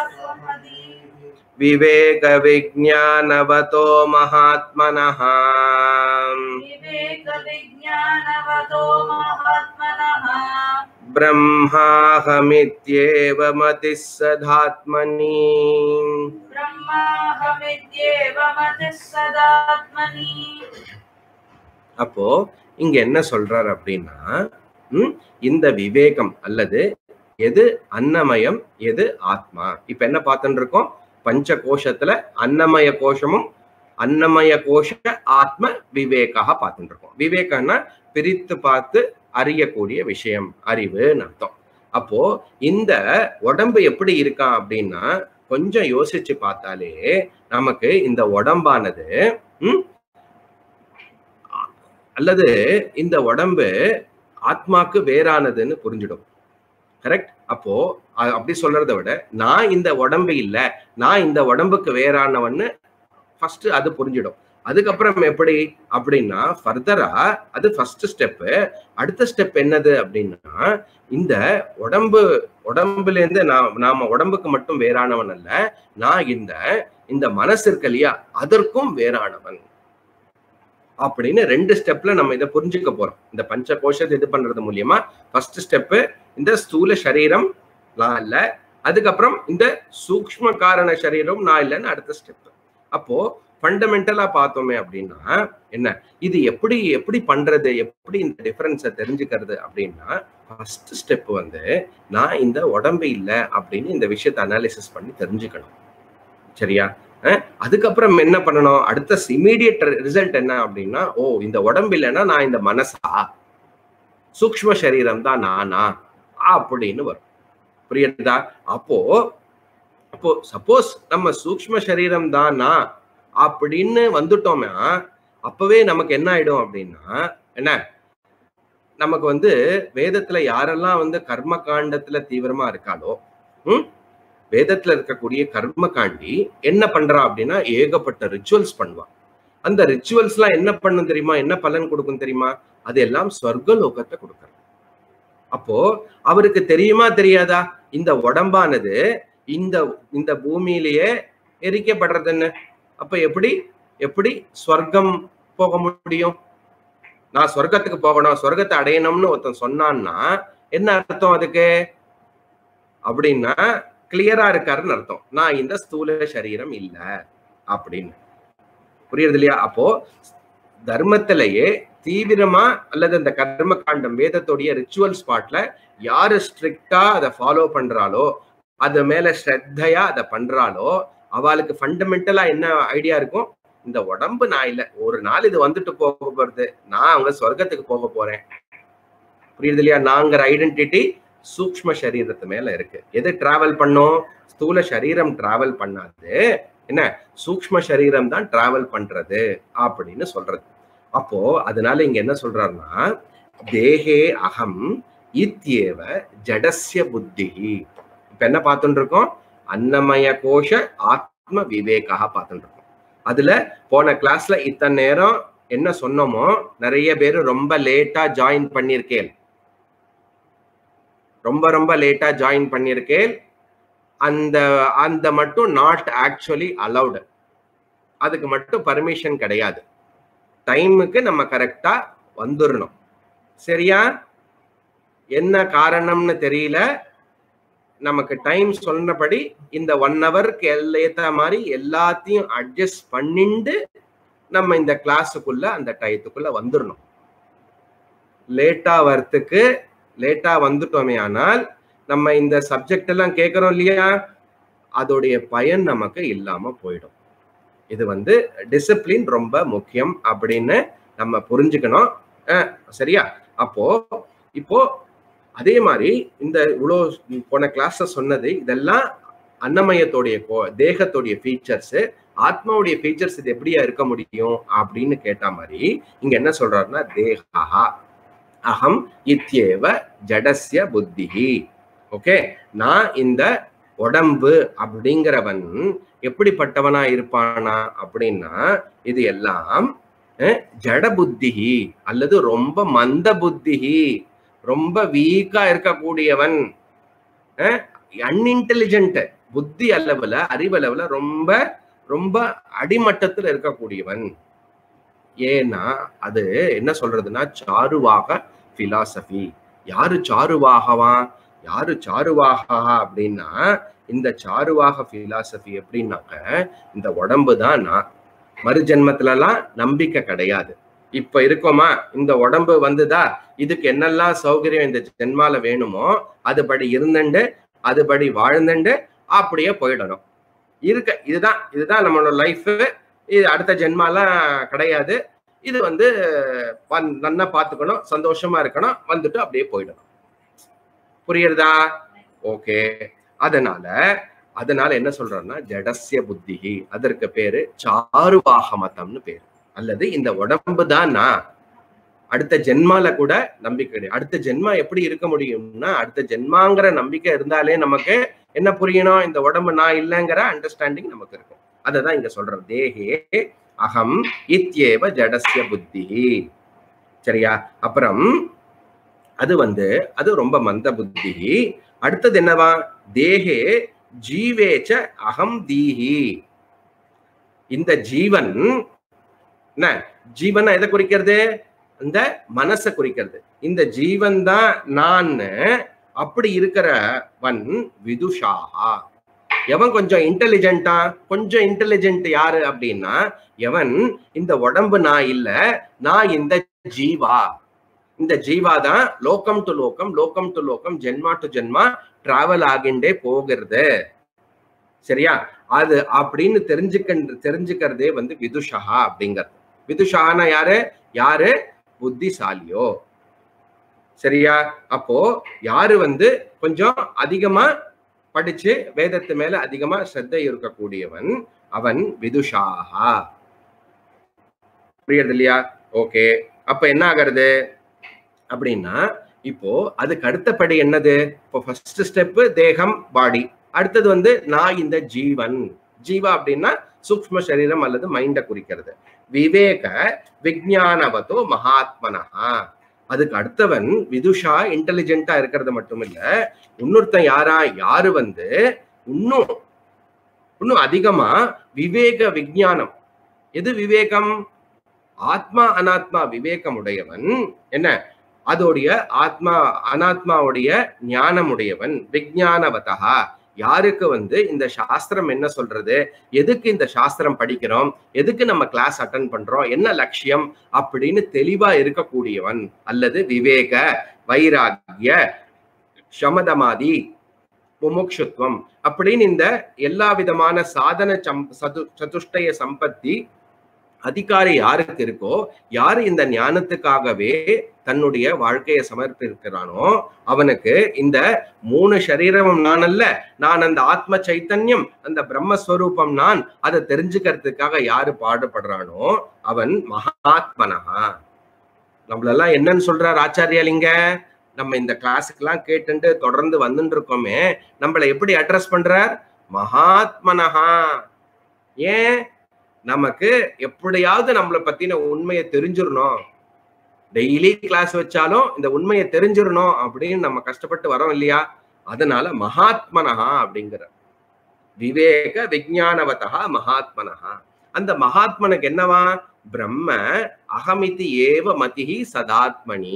विवेकविज्ञानवतो महात्मनः विवेकविज्ञानवतो महात्मनः ब्रह्माहमित्येव मतिः सदात्मनि ब्रह्माहमित्येव मतिः सदात्मनि அப்போ இங்க என்ன சொல்றார் அப்படின்னா ம், இந்த விவேகம் அல்லது எது அன்னமயம் எது ஆத்மா இப்ப என்ன பார்த்துட்டு இருக்கோம் பஞ்ச கோஷத்துல அன்னமய கோஷமும் அன்னமய கோஷ ஆத்ம விவேகா பார்த்துட்டு இருக்கோம் விவேகம்னா பிரித்து பார்த்து அறியக்கூடிய விஷயம் அறிவுன்னு அர்த்தம் அப்போ இந்த உடம்பு எப்படி இருக்கான் அப்படின்னா கொஞ்சம் யோசிச்சு பார்த்தாலே நமக்கு இந்த உடம்பானது ம், அல்லது இந்த உடம்பு ஆத்மாக்கு வேறானதுன்னு புரிஞ்சிடும் கரெக்ட் அப்போ அ- அப்படி சொல்றதை விட நான் இந்த உடம்பு இல்ல நான் இந்த உடம்புக்கு வேறானவன்னு ஃபர்ஸ்ட் அது புரிஞ்சிடும் அதுக்கப்புறம் எப்படி அப்படின்னா ஃபர்தரா அது ஃபர்ஸ்ட் ஸ்டெப்பு அடுத்த ஸ்டெப் என்னது அப்படின்னா இந்த உடம்பு உடம்புல இருந்து நான் நாம உடம்புக்கு மட்டும் வேறானவன் அல்ல நான் இந்த இந்த மனசு இருக்கு இல்லையா அதற்கும் வேறானவன் அப்படின்னு ரெண்டு ஸ்டெப்ல நம்ம இதை புரிஞ்சுக்க போறோம் இந்த பஞ்ச கோஷத்தை இது பண்றது மூலியமா ஃபர்ஸ்ட் ஸ்டெப் இந்த ஸ்தூல சரீரம் நான் இல்ல அதுக்கப்புறம் இந்த சூக்ஷ்ம காரண சரீரம் நான் இல்லைன்னு அடுத்த ஸ்டெப் அப்போ ஃபண்டமெண்டலா பார்த்தோமே அப்படின்னா என்ன இது எப்படி எப்படி பண்றது எப்படி இந்த டிஃபரன்ஸை தெரிஞ்சுக்கிறது அப்படின்னா ஃபர்ஸ்ட் ஸ்டெப் வந்து நான் இந்த உடம்பு இல்லை அப்படின்னு இந்த விஷயத்தை அனாலிசிஸ் பண்ணி தெரிஞ்சுக்கணும் சரியா அஹ் அதுக்கப்புறம் என்ன பண்ணணும் அடுத்த இமீடியட் ரிசல்ட் என்ன அப்படின்னா ஓ இந்த உடம்பு இல்லைன்னா நான் இந்த மனசா சூக்ஷ்ம சரீரம் தான் நானா அப்படின்னு வரும் புரியுதா அப்போ அப்போ சப்போஸ் நம்ம சூக்ஷ்ம சரீரம் தானா அப்படின்னு வந்துட்டோமே அப்பவே நமக்கு என்ன ஆயிடும் அப்படின்னா என்ன நமக்கு வந்து வேதத்துல யாரெல்லாம் வந்து கர்ம காண்டத்துல தீவிரமா இருக்காளோ ம் வேதத்துல இருக்கக்கூடிய கர்ம காண்டி என்ன பண்றா அப்படின்னா ஏகப்பட்ட ரிச்சுவல்ஸ் பண்ணுவா அந்த ரிச்சுவல்ஸ்லாம் என்ன பண்ணும் தெரியுமா என்ன பலன் கொடுக்கும் தெரியுமா அது எல்லாம் சொர்க்க லோகத்தை கொடுக்கறது அப்போ அவருக்கு தெரியுமா தெரியாதா இந்த உடம்பானது இந்த இந்த பூமியிலேயே எரிக்கப்படுறதுன்னு அப்ப எப்படி எப்படி சொர்க்கம் போக முடியும் நான் சொர்க்கத்துக்கு போகணும் சொர்க்கத்தை அடையணும்னு ஒருத்தன் சொன்னான்னா என்ன அர்த்தம் அதுக்கு அப்படின்னா கிளியரா இருக்காருன்னு அர்த்தம் நான் இந்த ஸ்தூல சரீரம் இல்ல அப்படின்னு புரியுறது இல்லையா அப்போ தர்மத்திலேயே தீவிரமா அல்லது இந்த கர்ம காண்டம் வேதத்துடைய ரிச்சுவல் ஸ்பாட்ல யாரு ஸ்ட்ரிக்டா அதை ஃபாலோ பண்றாளோ அது மேல ஸ்ரத்தையா அதை பண்றாளோ அவளுக்கு ஃபண்டமெண்டலா என்ன ஐடியா இருக்கும் இந்த உடம்பு நான் இல்ல ஒரு நாள் இது வந்துட்டு போக போறது நான் அங்க சொர்க்கத்துக்கு போக போறேன் புரியுது இல்லையா நாங்கிற ஐடென்டிட்டி சூக்ம சரீரத்து மேல இருக்கு எது டிராவல் பண்ணும் ஸ்தூல சரீரம் டிராவல் பண்ணாது என்ன சூக்ம சரீரம் தான் டிராவல் பண்றது அப்படின்னு சொல்றது அப்போ அதனால இங்க என்ன சொல்றாருன்னா தேகே அகம் இத்யேவ ஜடஸ்ய புத்தி இப்ப என்ன பார்த்துட்டு இருக்கோம் அன்னமய கோஷ ஆத்ம விவேகா பார்த்துட்டு இருக்கோம் அதுல போன கிளாஸ்ல இத்தனை நேரம் என்ன சொன்னோமோ நிறைய பேர் ரொம்ப லேட்டா ஜாயின் பண்ணியிருக்கேன் ரொம்ப ரொம்ப லேட்டா ஜாயின் பண்ணியிருக்கேன் அந்த அந்த மட்டும் நாட் ஆக்சுவலி அலௌடு அதுக்கு மட்டும் பர்மிஷன் கிடையாது டைமுக்கு நம்ம கரெக்டா வந்துடணும் சரியா என்ன காரணம்னு தெரியல நமக்கு டைம் சொன்னபடி இந்த ஒன் ஹவருக்கு ஏத்த மாதிரி எல்லாத்தையும் அட்ஜஸ்ட் பண்ணிண்டு நம்ம இந்த கிளாஸுக்குள்ள அந்த டயத்துக்குள்ள வந்துடணும் லேட்டா வரத்துக்கு லேட்டா வந்துட்டோமே ஆனால் நம்ம இந்த சப்ஜெக்ட் எல்லாம் கேட்கறோம் இல்லையா அதோடைய பயன் நமக்கு இல்லாம போயிடும் இது வந்து டிசிப்ளின் ரொம்ப முக்கியம் அப்படின்னு நம்ம புரிஞ்சுக்கணும் அஹ் சரியா அப்போ இப்போ அதே மாதிரி இந்த இவ்வளோ போன கிளாஸ்ல சொன்னது இதெல்லாம் அன்னமயத்தோடைய கோ- தேகத்தோடைய ஃபீச்சர்ஸ் ஆத்மாவுடைய ஃபீச்சர்ஸ் இது எப்படியா இருக்க முடியும் அப்படின்னு கேட்ட மாதிரி இங்க என்ன சொல்றாருன்னா தேகா அகம் இத்யேவ ஜடஸ்ய புத்திஹி ஓகே நான் இந்த உடம்பு அப்படிங்கிறவன் எப்படிப்பட்டவனா இருப்பானா அப்படின்னா இது எல்லாம் அஹ், ஜட புத்திஹி அல்லது ரொம்ப மந்த புத்திஹி ரொம்ப வீக்கா இருக்கக்கூடியவன் அன்இன்டெலிஜென்ட் புத்தி அளவுல அறிவளவுல ரொம்ப ரொம்ப அடிமட்டத்துல இருக்கக்கூடியவன் ஏன்னா அது என்ன சொல்றதுன்னா சாருவாக பிலாசபி யாரு சாருவாகவா யாரு சாருவாகா அப்படின்னா இந்த சாருவாக பிலாசபி எப்படின்னாக்க இந்த உடம்பு தான் நான் மறுஜென்மத்துல எல்லாம் நம்பிக்கை கிடையாது இப்ப இருக்கோமா இந்த உடம்பு வந்துதா இதுக்கு என்னெல்லாம் சௌகரியம் இந்த ஜென்மால வேணுமோ அதுபடி இருந்துண்டு அதுபடி வாழ்ந்துண்டு அப்படியே போயிடணும் இருக்க இதுதான் இதுதான் நம்மளோட லைஃப் இது அடுத்த ஜென்மாலாம் கிடையாது இது வந்து வந்- நன்னா பார்த்துக்கணும் சந்தோஷமா இருக்கணும் வந்துட்டு அப்படியே போயிடணும் புரியுறதா ஓகே அதனால அதனால என்ன சொல்றோம்னா ஜடஸ்ய புத்திஹி அதற்கு பேரு சாருவாக மதம்னு பேரு அல்லது இந்த உடம்பு தான் நான் அடுத்த ஜென்மால கூட நம்பிக்கை கிடையாது அடுத்த ஜென்மா எப்படி இருக்க முடியும்னா அடுத்த ஜென்மாங்கிற நம்பிக்கை இருந்தாலே நமக்கு என்ன புரியணும் இந்த உடம்பு நான் இல்லைங்கிற அண்டர்ஸ்டாண்டிங் நமக்கு இருக்கும் அததான் இங்க சொல்றோம் தேகே அகம் இத்யேவ ஜடஸ்ய புத்தி சரியா அப்புறம் அது வந்து அது ரொம்ப மந்த புத்தி அடுத்தது என்னவா தேகே ஜீவேச்ச அகம் தீஹி இந்த ஜீவன் என்ன ஜீவன் எதை குறிக்கிறது இந்த மனசை குறிக்கிறது இந்த ஜீவன் தான் நான் அப்படி இருக்கிறவன் விதுஷாஹா எவன் கொஞ்சம் இன்டெலிஜென்ட்டா கொஞ்சம் இன்டெலிஜென்ட் யாரு அப்படின்னா எவன் இந்த உடம்பு நான் இல்ல நான் இந்த ஜீவா இந்த ஜீவா தான் லோகம் டு லோகம் லோகம் டு லோகம் ஜென்மா டு ஜென்மா டிராவல் ஆகிண்டே போகிறது சரியா அது அப்படின்னு தெரிஞ்சுக்க தெரிஞ்சுக்கிறதே வந்து விதுஷா அப்படிங்கிறது விதுஷானா யாரு யாரு புத்திசாலியோ சரியா அப்போ யாரு வந்து கொஞ்சம் அதிகமா படிச்சு வேதத்து மேல அதிகமா ஸ்ரத்தை இருக்கக்கூடியவன் அவன் விதுஷாஹா புரியுறது இல்லையா ஓகே அப்ப என்ன ஆகிறது அப்படின்னா இப்போ அதுக்கு அடுத்தபடி என்னது இப்போ ஃபர்ஸ்ட் ஸ்டெப் தேகம் பாடி அடுத்தது வந்து நான் இந்த ஜீவன் ஜீவா அப்படின்னா சூக்ம சரீரம் அல்லது மைண்டை குறிக்கிறது விவேக விஜயானவதோ மகாத்மனஹா அதுக்கு அடுத்தவன் விதுஷா இன்டெலிஜென்ட்டா இருக்கிறது மட்டும் இல்ல இன்னொருத்தன் யாரா யாரு வந்து இன்னும் இன்னும் அதிகமா விவேக விஞ்ஞானம் எது விவேகம் ஆத்மா அனாத்மா விவேகம் உடையவன் என்ன அதோடைய ஆத்மா அனாத்மாவுடைய ஞானம் உடையவன் விஜயானவதா யாருக்கு வந்து இந்த சாஸ்திரம் என்ன சொல்றது எதுக்கு இந்த சாஸ்திரம் படிக்கிறோம் எதுக்கு நம்ம கிளாஸ் அட்டன் பண்றோம் என்ன லட்சியம் அப்படின்னு தெளிவா இருக்கக்கூடியவன் அல்லது விவேக வைராகிய சமதமாதி முமுட்சுத்வம் அப்படின்னு இந்த எல்லா விதமான சாதன சம் சது சதுஷ்டய சம்பத்தி அதிகாரி யாருக்கு இருக்கோ யாரு இந்த ஞானத்துக்காகவே தன்னுடைய வாழ்க்கையை சமர்ப்பிக்கிறானோ அவனுக்கு இந்த மூணு சரீரமும் நான் அல்ல நான் அந்த ஆத்ம சைத்தன்யம் அந்த பிரம்மஸ்வரூபம் நான் அதை தெரிஞ்சுக்கிறதுக்காக யாரு பாடுபடுறானோ அவன் மகாத்மனஹா நம்மளெல்லாம் என்னன்னு சொல்றார் ஆச்சாரியாலிங்க நம்ம இந்த கிளாஸுக்கெல்லாம் கேட்டுட்டு தொடர்ந்து வந்துட்டு இருக்கோமே நம்மளை எப்படி அட்ரஸ் பண்றார் மகாத்மனஹா ஏன் நமக்கு எப்படியாவது நம்மளை பத்தின உண்மையை தெரிஞ்சிடணும் டெய்லி கிளாஸ் வச்சாலும் இந்த உண்மையை தெரிஞ்சிடணும் அப்படின்னு நம்ம கஷ்டப்பட்டு வரோம் இல்லையா அதனால மகாத்மனஹா அப்படிங்கிற விவேக விஜயானவதா மகாத்மனஹா அந்த மகாத்மனுக்கு என்னவா பிரம்ம அகமிதி ஏவ மதிஹி சதாத்மனி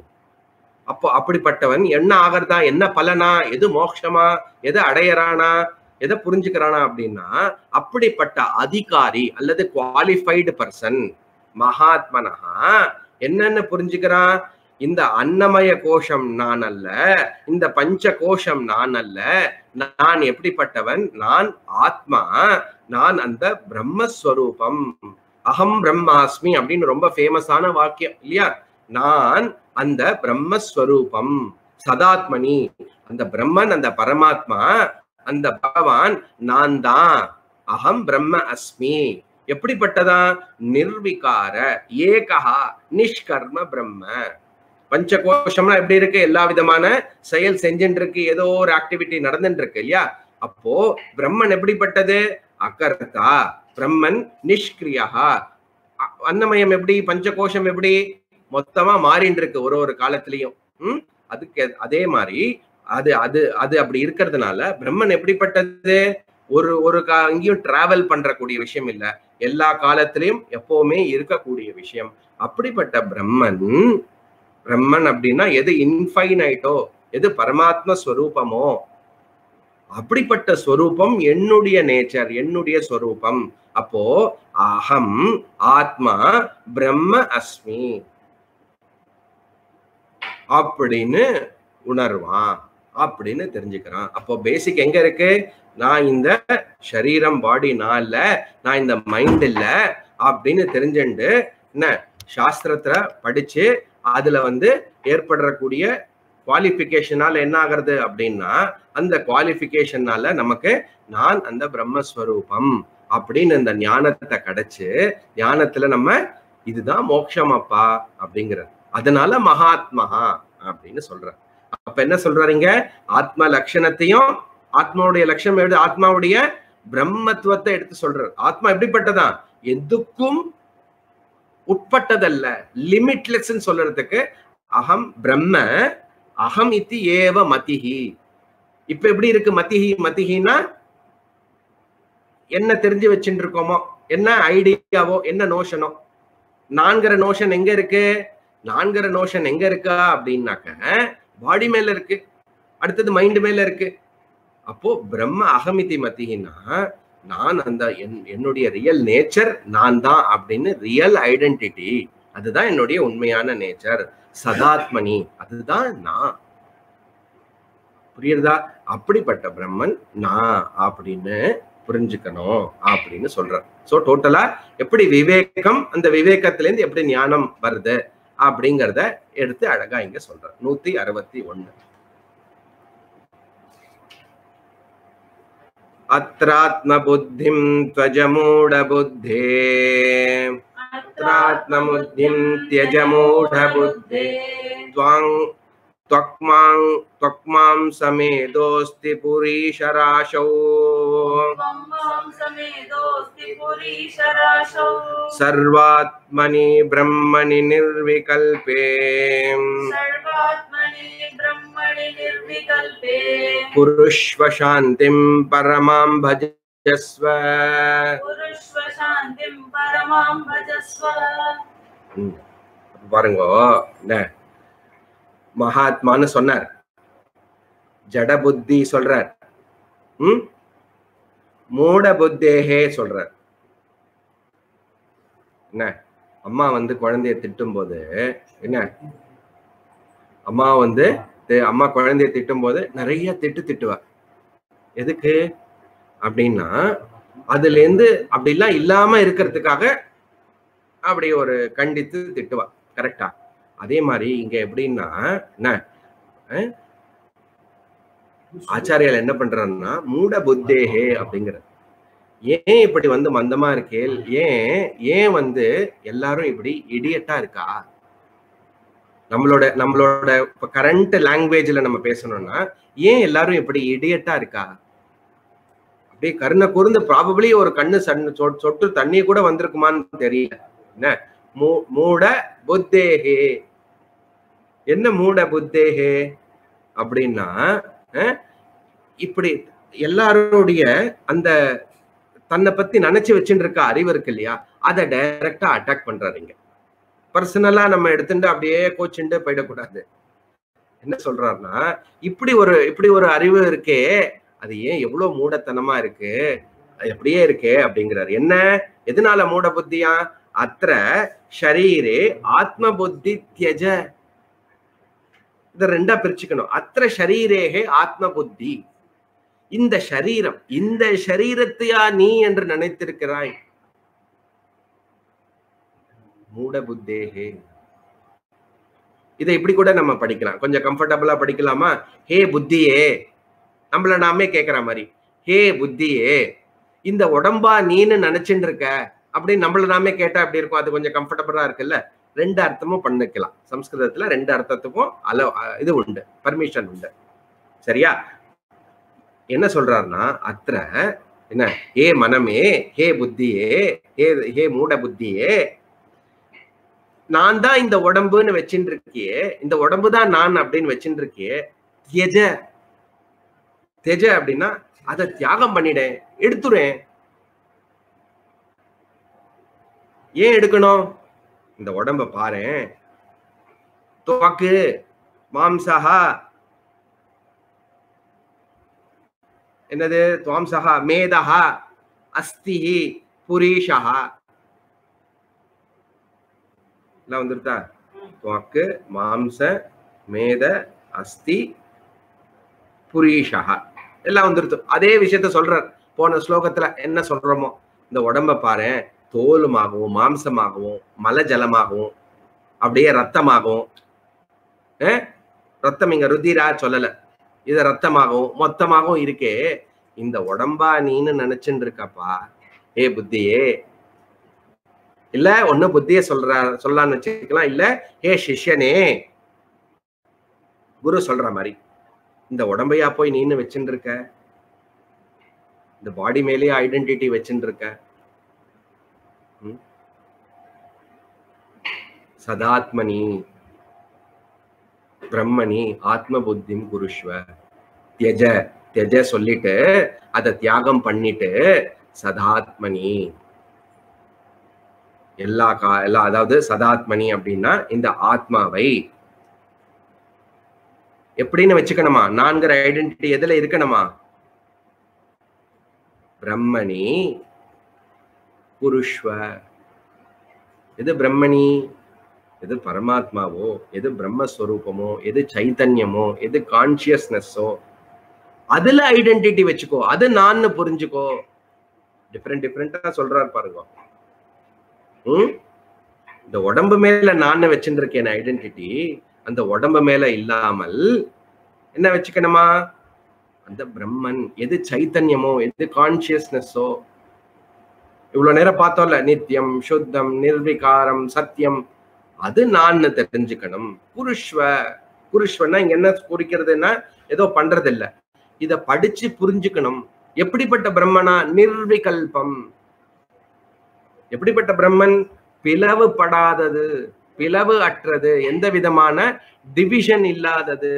அப்போ அப்படிப்பட்டவன் என்ன ஆகிறதா என்ன பலனா எது மோட்சமா எது அடையறானா எதை புரிஞ்சுக்கிறானா அப்படின்னா அப்படிப்பட்ட அதிகாரி அல்லது குவாலிஃபைடு பர்சன் மகாத்மனஹா என்னன்னு புரிஞ்சுக்கிறான் இந்த அன்னமய கோஷம் நான் அல்ல இந்த பஞ்ச கோஷம் நான் அல்ல நான் எப்படிப்பட்டவன் நான் ஆத்மா நான் அந்த பிரம்மஸ்வரூபம் அகம் பிரம்மாஸ்மி அப்படின்னு ரொம்ப ஃபேமஸான வாக்கியம் இல்லையா நான் அந்த பிரம்மஸ்வரூபம் சதாத்மனி அந்த பிரம்மன் அந்த பரமாத்மா அந்த பகவான் நான் தான் அகம் பிரம்ம அஸ்மி எப்படிப்பட்டதா நிர்விகார ஏகஹா நிஷ்கர்ம பிரம்ம பஞ்சகோஷம்லாம் எப்படி இருக்கு எல்லா விதமான செயல் செஞ்சுட்டு இருக்கு ஏதோ ஒரு ஆக்டிவிட்டி நடந்துட்டு இருக்கு இல்லையா அப்போ பிரம்மன் எப்படிப்பட்டது அகர்த்தா பிரம்மன் நிஷ்கிரியா அ- அன்னமயம் எப்படி பஞ்சகோஷம் எப்படி மொத்தமா மாறிட்டு இருக்கு ஒரு ஒரு காலத்திலையும் ம் அதுக்கு அதே மாதிரி அது அது அது அப்படி இருக்கிறதுனால பிரம்மன் எப்படிப்பட்டது ஒரு ஒரு கா எங்கேயும் டிராவல் பண்றக்கூடிய விஷயம் இல்ல எல்லா காலத்திலையும் எப்பவுமே இருக்கக்கூடிய விஷயம் அப்படிப்பட்ட பிரம்மன் பிரம்மன் அப்படின்னா எது இன்ஃபைனைட்டோ எது பரமாத்ம ஸ்வரூபமோ அப்படிப்பட்ட ஸ்வரூபம் என்னுடைய நேச்சர் என்னுடைய ஸ்வரூபம் அப்போ அகம் ஆத்மா பிரம்ம அஸ்மி அப்படின்னு உணர்வான் அப்படின்னு தெரிஞ்சுக்கிறான் அப்போ பேசிக் எங்க இருக்கு நான் இந்த சரீரம் பாடி நான் இல்ல நான் இந்த மைண்ட் இல்ல அப்படின்னு தெரிஞ்சுண்டு என்ன சாஸ்திரத்துல படிச்சு அதுல வந்து ஏற்படக்கூடிய குவாலிஃபிகேஷனால என்ன ஆகுறது அப்படின்னா அந்த குவாலிஃபிகேஷனால நமக்கு நான் அந்த பிரம்மஸ்வரூபம் அப்படின்னு இந்த ஞானத்தை கிடைச்சு ஞானத்துல நம்ம இதுதான் மோட்சம் அப்பா அப்படிங்கிறது அதனால மகாத்மஹா அப்படின்னு சொல்ற அப்ப என்ன சொல்றாருங்க ஆத்ம லட்சணத்தையும் ஆத்மாவுடைய லட்சணம் எப்படி ஆத்மாவுடைய பிரம்மத்துவத்தை எடுத்து சொல்றாரு ஆத்மா எப்படிப்பட்டதா எதுக்கும் உட்பட்டதல்ல லிமிட்லெஸ் சொல்றதுக்கு அகம் பிரம்ம அகம் இத்தி ஏவ மதிஹி இப்ப எப்படி இருக்கு மதிஹி மதிஹின்னா என்ன தெரிஞ்சு வச்சுட்டு இருக்கோமோ என்ன ஐடியாவோ என்ன நோஷனோ நான்கிற நோஷன் எங்க இருக்கு நான்கிற நோஷன் எங்க இருக்கா அப்படின்னாக்க பாடி மேல இருக்கு அடுத்தது மைண்ட் மேல இருக்கு அப்போ பிரம்ம அகமிதி மத்தினா நான் அந்த என்- என்னுடைய ரியல் நேச்சர் நான் தான் அப்படின்னு ரியல் ஐடென்டிட்டி அதுதான் என்னுடைய உண்மையான நேச்சர் சதாத்மனி அதுதான் நான் புரியுறதா அப்படிப்பட்ட பிரம்மன் நான் அப்படின்னு புரிஞ்சுக்கணும் அப்படின்னு சொல்றார் சோ டோட்டலா எப்படி விவேகம் அந்த விவேகத்துல இருந்து எப்படி ஞானம் வருது அப்படிங்கறத எடுத்து அழகா இங்க சொல்றார் நூத்தி அறுபத்தி ஒண்ணு அத்ராத்ம புத்திம் त्वजमूढ புத்தே अत्रात्मबुद्धिं त्यज मूढबुद्धे त्वां त्वक्मां त्वक्मां समेदोऽस्ति पुरीशराशौ त्वं मां समेदोऽस्ति पुरीशराशौ सर्वात्मनि ब्रह्मणि निर्विकल्पे सर्वात्मनि ब्रह्मणि निर्विकल्पे कुरुष्व शान्तिं परमां भजस्व कुरुष्व शान्तिं परमां भजस्व ம். பாருங்க என்ன மகாத்மான்னு சொன்னார் ஜட புத்தி சொல்றார் ம் மூட புத்தேகே சொல்றார் என்ன அம்மா வந்து குழந்தைய திட்டும் போது என்ன அம்மா வந்து தி- அம்மா குழந்தைய திட்டும் போது நிறைய திட்டு திட்டுவா எதுக்கு அப்படின்னா அதுல இருந்து அப்படிலாம் இல்லாம இருக்கிறதுக்காக அப்படி ஒரு கண்டித்து திட்டுவா கரெக்டா அதே மாதிரி இங்க எப்படின்னா என்ன அஹ், ஆச்சாரியால் என்ன பண்றாருன்னா மூட புத்தேகே அப்படிங்கிறது ஏன் இப்படி வந்து மந்தமா இருக்கேல் ஏன் ஏன் வந்து எல்லாரும் இப்படி இடியட்டா இருக்கா நம்மளோட நம்மளோட இப்ப கரண்ட் லாங்குவேஜ்ல நம்ம பேசணும்னா ஏன் எல்லாரும் இப்படி இடியட்டா இருக்கா அப்படியே கருணை கூர்ந்து ப்ராபபிளி ஒரு கண்ணு சன்னு சொ- சொட்டு தண்ணி கூட வந்திருக்குமான்னு தெரியல என்ன மூ- மூட புத்தேகே என்ன மூட புத்தேகே அப்படின்னா அஹ், இப்படி எல்லாருடைய அந்த தன்னை பத்தி நினைச்சு வச்சுட்டு இருக்க அறிவு இருக்கு இல்லையா அதை டைரக்டா அட்டாக் பண்றாருங்க பர்சனலா நம்ம எடுத்துட்டு அப்படியே கோச்சுண்டு போயிடக்கூடாது என்ன சொல்றாருன்னா இப்படி ஒரு இப்படி ஒரு அறிவு இருக்கே அது ஏன் எவ்வளவு மூடத்தனமா இருக்கு அது எப்படியே இருக்கே அப்படிங்கிறாரு என்ன எதனால மூட புத்தியா அத்த ஷரீரே ஆத்ம புத்தி தியஜ இத ரெண்டா பிரிச்சுக்கணும் அத்த ஷரீரேகே ஆத்ம புத்தி இந்த ஷரீரம் இந்த ஷரீரத்தையா நீ என்று நினைத்திருக்கிறாய் மூட புத்தேகே இதை இப்படி கூட நம்ம படிக்கலாம் கொஞ்சம் கம்ஃபர்டபுளா படிக்கலாமா ஹே புத்தியே நம்மள நாமே கேக்குற மாதிரி ஹே புத்தியே இந்த உடம்பா நீன்னு நினைச்சுட்டு இருக்க அப்படின்னு நம்மள நாமே கேட்டா அப்படி இருக்கும் அது கொஞ்சம் கம்ஃபர்டபுளா இருக்குல்ல ரெண்டு அர்த்தமும் பண்ணிக்கலாம் சம்ஸ்கிருதத்துல ரெண்டு அர்த்தத்துக்கும் அல அ- இது உண்டு பர்மிஷன் உண்டு சரியா என்ன சொல்றாருன்னா அத்த என்ன ஹே மனமே ஹே புத்தியே ஹே ஹே மூட புத்தியே நான் தான் இந்த உடம்புன்னு வச்சுட்டு இருக்கியே இந்த உடம்பு தான் நான் அப்படின்னு வச்சுட்டு இருக்கியே தியஜ தெஜ அப்படின்னா அதை தியாகம் பண்ணிடேன் எடுத்துறேன் ஏன் எடுக்கணும் இந்த உடம்ப பாரேன் துவக்கு மாம்சஹா என்னது துவாம்சஹா மேதஹா அஸ்திஹி புரீஷஹா எல்லாம் வந்துருதா துவக்கு மாம்ச மேத அஸ்தி புரீஷா எல்லாம் வந்துருது அதே விஷயத்த சொல்றார் போன ஸ்லோகத்துல என்ன சொல்றோமோ இந்த உடம்ப பாரு தோலுமாகவும் மாம்சமாகவும் மலஜலமாகவும் அப்படியே ரத்தமாகவும் அஹ், ரத்தம் இங்க ருதிரா சொல்லல இது ரத்தமாகவும் மொத்தமாகவும் இருக்கே இந்த உடம்பா நீன்னு நினைச்சுட்டு இருக்கப்பா ஏ புத்தியே இல்ல ஒண்ணு புத்திய சொல்ற சொல்லலாம்னு வச்சுக்கலாம் இல்ல ஏ சிஷ்யனே குரு சொல்ற மாதிரி இந்த உடம்பையா போய் நீன்னு வச்சுட்டு இருக்க இந்த பாடி மேலேயே ஐடென்டிட்டி வச்சுட்டு இருக்க ம்? சதாத்மனி பிரம்மணி ஆத்ம புத்திம் குருஷ்வ தியஜ தியஜ சொல்லிட்டு அதை தியாகம் பண்ணிட்டு சதாத்மனி எல்லா கா எல்லா அதாவது சதாத்மனி அப்படின்னா இந்த ஆத்மாவை எப்படின்னு வச்சுக்கணுமா நான்கிற ஐடென்டிட்டி எதுல இருக்கணுமா பிரம்மணி புருஷ்வ எது பிரம்மணி எது பரமாத்மாவோ எது பிரம்மஸ்வரூபமோ எது சைத்தன்யமோ எது கான்சியஸ்னஸோ அதுல ஐடென்டிட்டி வச்சுக்கோ அது நான் புரிஞ்சுக்கோ டிஃப்ரெண்ட் டிஃப்ரெண்டா சொல்றாரு பாருங்க ம் இந்த உடம்பு மேல நான் வச்சுட்டு இருக்கேன் ஐடென்டிட்டி அந்த உடம்பு மேல இல்லாமல் என்ன வச்சுக்கணுமா அந்த பிரம்மன் எது சைத்தன்யமோ எது கான்சியஸ்னஸோ இவ்வளவு நேரம் பார்த்தோம்ல நித்தியம் சுத்தம் நிர்விகாரம் சத்தியம் அது நான் தெரிஞ்சுக்கணும் புருஷ்வ குருஷ்வன்னா இங்க என்ன குறிக்கிறதுன்னா ஏதோ பண்றது இல்ல இத படிச்சு புரிஞ்சுக்கணும் எப்படிப்பட்ட பிரம்மனா நிர்விகல்பம் எப்படிப்பட்ட பிரம்மன் பிளவுபடாதது பிளவு அற்றது எந்த விதமான டிவிஷன் இல்லாதது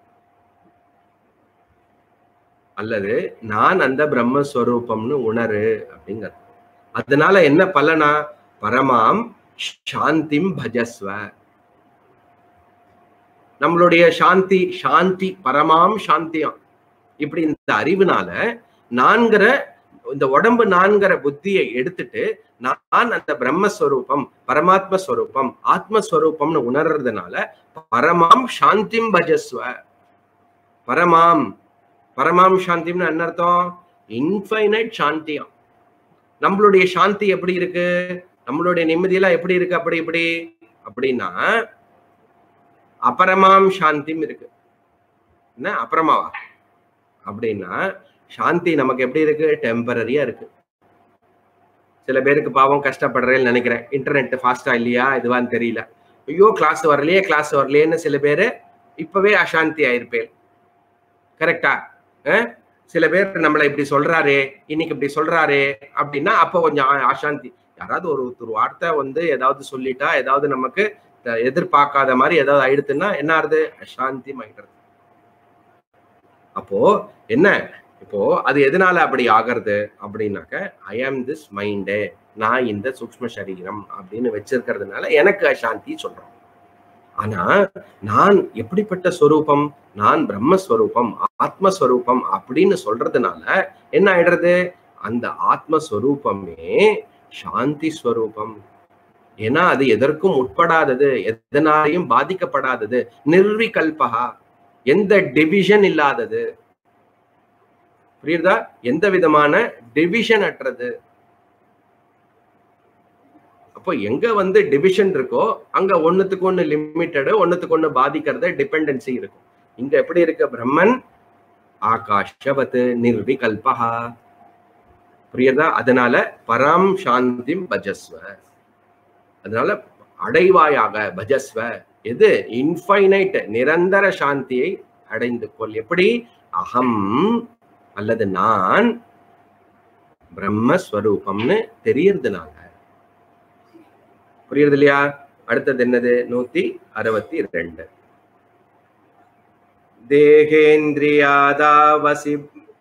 அல்லது நான் அந்த பிரம்மஸ்வரூபம்னு உணரு அப்படிங்கிறது அதனால என்ன பலனா பரமாம் சாந்திம் பஜஸ்வ நம்மளுடைய சாந்தி சாந்தி பரமாம் சாந்தியாம் இப்படி இந்த அறிவுனால நான்கிற இந்த உடம்பு நான்கிற புத்தியை எடுத்துட்டு நான் அந்த பிரம்மஸ்வரூபம் பரமாத்ம ஸ்வரூபம் ஆத்மஸ்வரூபம்னு உணர்றதுனால பரமாம் சாந்திம் பஜஸ்வ பரமாம் பரமாம் சாந்திம்னு என்ன அர்த்தம் இன்ஃபைனைட் சாந்தியாம் நம்மளுடைய சாந்தி எப்படி இருக்கு நம்மளுடைய நிம்மதியெல்லாம் எப்படி இருக்கு அப்படி இப்படி அப்படின்னா அபரமாம் சாந்திம் இருக்கு என்ன அபரமாவா அப்படின்னா சாந்தி நமக்கு எப்படி இருக்கு டெம்பரரியா இருக்கு சில பேருக்கு பாவம் கஷ்டப்படுறேன்னு நினைக்கிறேன் இன்டர்நெட் ஃபாஸ்டா இல்லையா இதுவான்னு தெரியல ஐயோ கிளாஸ் வரலையே கிளாஸ் வரலையேன்னு சில பேரு இப்பவே அசாந்தி ஆயிருப்பேன் கரெக்டா சில பேர் நம்மளை இப்படி சொல்றாரே இன்னைக்கு இப்படி சொல்றாரே அப்படின்னா அப்போ கொஞ்சம் அ- அசாந்தி யாராவது ஒரு ஒரு வார்த்தை வந்து ஏதாவது சொல்லிட்டா ஏதாவது நமக்கு த- எதிர்பார்க்காத மாதிரி ஏதாவது ஆயிடுத்துன்னா என்ன ஆறுது அசாந்தி ஆயிடுறது அப்போ என்ன இப்போ அது எதனால அப்படி ஆகிறது அப்படின்னாக்க ஐ ஆம் திஸ் மைண்டே நான் இந்த சூக்ஷ்ம சரீரம் அப்படின்னு வச்சிருக்கிறதுனால எனக்கு அசாந்தி சொல்றோம் ஆனா நான் எப்படிப்பட்ட ஸ்வரூபம் நான் பிரம்மஸ்வரூபம் ஆத்மஸ்வரூபம் அப்படின்னு சொல்றதுனால என்ன ஆயிடுறது அந்த ஆத்மஸ்வரூபமே சாந்தி ஸ்வரூபம் ஏன்னா அது எதற்கும் உட்படாதது எதனாலையும் பாதிக்கப்படாதது நிர்விகல்பகா எந்த டிவிஷன் இல்லாதது புரியுதா எந்த விதமான டிவிஷன் அற்றது அப்போ எங்க வந்து டிவிஷன் இருக்கோ அங்க ஒண்ணுத்துக்கு ஒண்ணு லிமிட்டடு ஒண்ணுத்துக்கு ஒண்ணு பாதிக்கிறது டிபெண்டன்சி இருக்கும் இங்க எப்படி இருக்கு பிரம்மன் ஆகாஷவத் நிர்விகல்பகா புரியுதா அதனால பராம் சாந்திம் பஜஸ்வ அதனால அடைவாயாக பஜஸ்வ எது இன்ஃபைனைட் நிரந்தர சாந்தியை அடைந்து கொள் எப்படி அகம் அல்லது நான் பிரம்மஸ்வரூபம்னு தெரியறதுனால புரியுறது இல்லையா அடுத்தது என்னது நூத்தி அறுபத்தி ரெண்டு தேகேந்திரியாதாவசி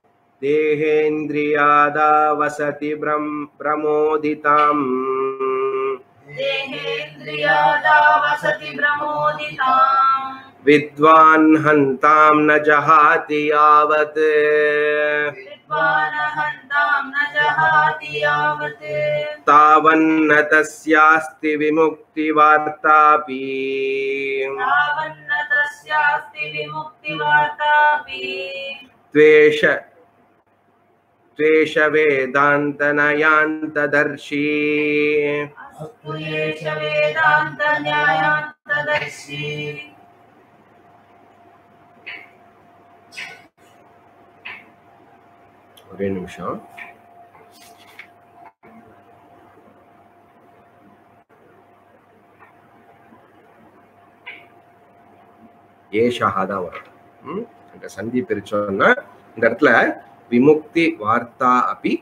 தேகேந்திரியாதாவசதி பிரம் பிரமோதிதாம் देहेन्द्रियादा वसति प्रमोदिताम् विद्वान् हन्तां न जहाति यावत् विद्वानहन्तां न जहाति यावत् तावन्न तस्यास्ति विमुक्तिवार्तापि तावन्न तस्यास्ति विमुक्तिवार्तापि त्वेष त्वेषवेदान्तनयान्तदर्शी अस्तु एष वेदान्तन्यायान्तदर्शी ஒரே நிமிஷம் ஏஷாக தான் வரும் ம்? இந்த சந்தி பிரிச்சோம்னா இந்த இடத்துல விமுக்தி வார்த்தா அப்பி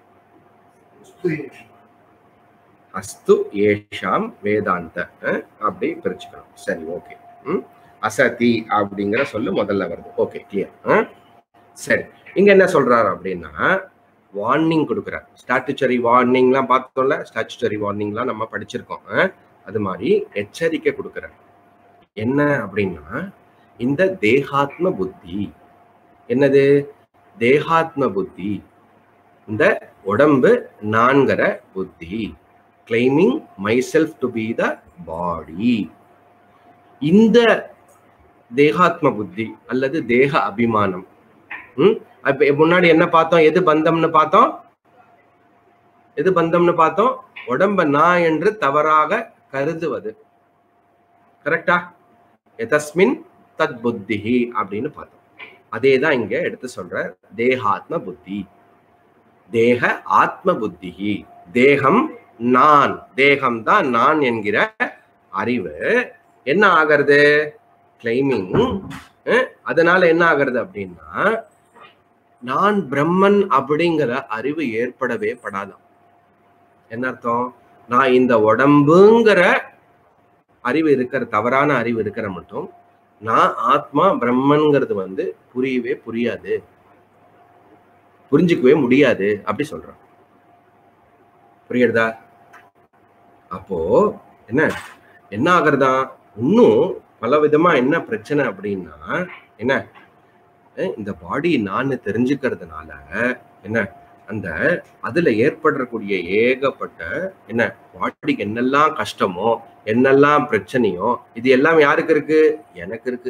அஸ்து ஏஷாம் வேதாந்த அஹ், அப்படி பிரிச்சுக்கணும் சரி ஓகே அசதி அப்படிங்கிற சொல்லு முதல்ல வருது ஓகே கிளியர் சரி இங்க என்ன சொல்றாரு அப்படின்னா வார்னிங் கொடுக்குறார் ஸ்டாட்டுச்சரி வார்னிங்லாம் பார்த்தோம்ல ஸ்டாச்சுட்டரி வார்னிங்லாம் நம்ம படிச்சிருக்கோம் அஹ்? அது மாதிரி எச்சரிக்கை கொடுக்குறார் என்ன அப்படின்னா இந்த தேகாத்ம புத்தி என்னது தேகாத்ம புத்தி இந்த உடம்பு நான்கிற புத்தி claiming myself to be the body இந்த தேகாத்ம புத்தி அல்லது தேக அபிமானம் ம் அப்ப முன்னாடி என்ன பார்த்தோம் எது பந்தம்னு பார்த்தோம் எது பந்தம்னு பார்த்தோம் உடம்ப நான் என்று தவறாக கருதுவது கரெக்டா எதஸ்மின் தத் புத்திஹி அப்படின்னு பார்த்தோம் அதே தான் இங்க எடுத்து சொல்ற தேகாத்ம புத்தி தேக ஆத்ம புத்திஹி தேகம் நான் தேகம் தான் நான் என்கிற அறிவு என்ன ஆகிறது கிளைமிங் அதனால என்ன ஆகுறது அப்படின்னா நான் பிரம்மன் அப்படிங்கிற அறிவு ஏற்படவே படாதாம் என்ன அர்த்தம் நான் இந்த உடம்புங்கிற அறிவு இருக்கிற தவறான அறிவு இருக்கிற மட்டும் நான் ஆத்மா பிரம்மன்ங்கிறது வந்து புரியவே புரியாது புரிஞ்சுக்கவே முடியாது அப்படி சொல்றான் புரியுறதா அப்போ என்ன என்ன ஆகுறதா இன்னும் பல விதமா என்ன பிரச்சனை அப்படின்னா என்ன அஹ் இந்த பாடி நான் தெரிஞ்சுக்கிறதுனால என்ன அந்த அதுல ஏற்படக்கூடிய ஏகப்பட்ட என்ன பாடிக்கு என்னெல்லாம் கஷ்டமோ என்னெல்லாம் பிரச்சனையோ இது எல்லாம் யாருக்கு இருக்கு எனக்கு இருக்கு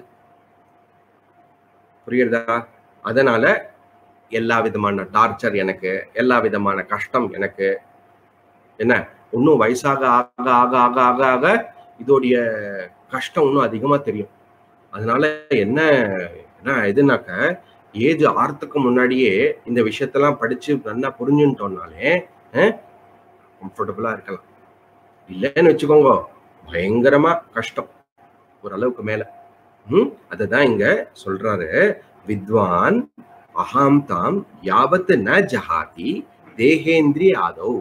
புரியுறதா அதனால எல்லா விதமான டார்ச்சர் எனக்கு எல்லா விதமான கஷ்டம் எனக்கு என்ன இன்னும் வயசாக ஆக ஆக ஆக ஆக ஆக இதோடைய கஷ்டம் இன்னும் அதிகமா தெரியும் அதனால என்ன என்ன இதுனாக்க ஏஜ் ஆறதுக்கு முன்னாடியே இந்த விஷயத்தெல்லாம் படிச்சு நல்லா புரிஞ்சுட்டோம்னாலே கம்ஃபர்டபுளா இருக்கலாம் இல்லைன்னு வச்சுக்கோங்க பயங்கரமா கஷ்டம் ஓரளவுக்கு மேல ம் அதுதான் இங்க சொல்றாரு வித்வான் அகாம் தாம் யாவத் ந ஜஹாதி தேகேந்திரி ஆதவ்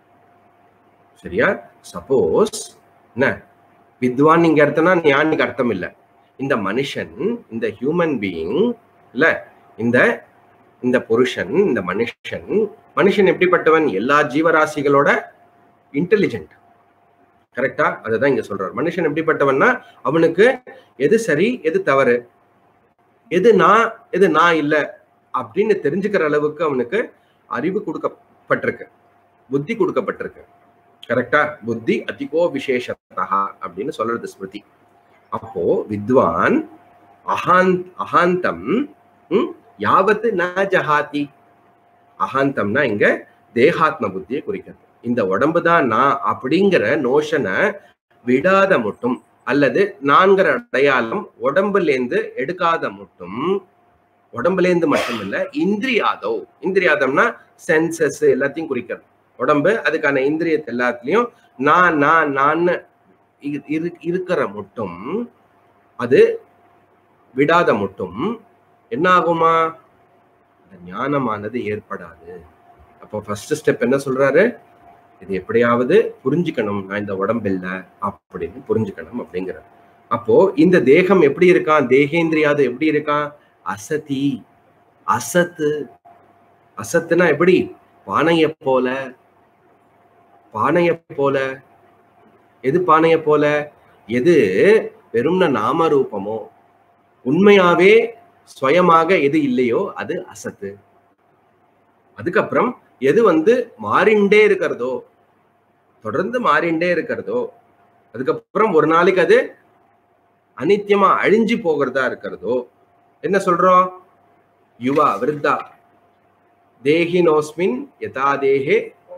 சரியா சப்போஸ் என்ன வித்வான் இங்க அர்த்தம்னா ஞானிக்கு அர்த்தம் இல்ல இந்த மனுஷன் இந்த ஹியூமன் பீயிங் இல்ல இந்த இந்த புருஷன் இந்த மனுஷன் மனுஷன் எப்படிப்பட்டவன் எல்லா ஜீவராசிகளோட இன்டெலிஜென்ட் கரெக்டா அதுதான் இங்க சொல்றாரு மனுஷன் எப்படிப்பட்டவன்னா அவனுக்கு எது சரி எது தவறு எது நான் எது நான் இல்ல அப்படின்னு தெரிஞ்சுக்கிற அளவுக்கு அவனுக்கு அறிவு கொடுக்கப்பட்டிருக்கு புத்தி கொடுக்கப்பட்டிருக்கு கரெக்டா புத்தி அதிகோ விசேஷத்தா அப்படின்னு சொல்றது ஸ்மிருதி அப்போ வித்வான் அகாந்த் அகாந்தம் ம், யாவத்து ந ஜஹாதி அகாந்தம்னா இங்க தேகாத்ம புத்தியை குறிக்கிறது இந்த உடம்பு தான் நான் அப்படிங்கிற நோஷனை விடாத மட்டும் அல்லது நான்கிற அடையாளம் உடம்புலேருந்து எடுக்காத மட்டும் உடம்புலேருந்து மட்டும் இல்ல இந்திரியாதோ இந்திரியாதம்னா சென்சஸ் எல்லாத்தையும் குறிக்கிறது உடம்பு அதுக்கான இந்திரியத்தை எல்லாத்துலயும் நான் நான் நான் இரு- இரு- இருக்கிற மட்டும் அது விடாத மட்டும் என்ன ஆகுமா இந்த ஞானமானது ஏற்படாது அப்போ ஃபர்ஸ்ட் ஸ்டெப் என்ன சொல்றாரு இது எப்படியாவது புரிஞ்சுக்கணும் நான் இந்த உடம்பு இல்ல அப்படின்னு புரிஞ்சுக்கணும் அப்படிங்கிறார் அப்போ இந்த தேகம் எப்படி இருக்கான் தேகேந்திரியாது எப்படி இருக்கான் அசதி அசத்து அசத்துனா எப்படி பானைய போல பானைய போல எது பானைய போல எது வெறும்ன நாம ரூபமோ உண்மையாவே சுயமாக எது இல்லையோ அது அசத்து அதுக்கப்புறம் எது வந்து மாறிண்டே இருக்கிறதோ தொடர்ந்து மாறிண்டே இருக்கிறதோ அதுக்கப்புறம் ஒரு நாளைக்கு அது அனித்தியமா அழிஞ்சு போகிறதா இருக்கிறதோ என்ன சொல்றோம் யுவா விருத்தா தேகினோஸ்மின் யதா தேகே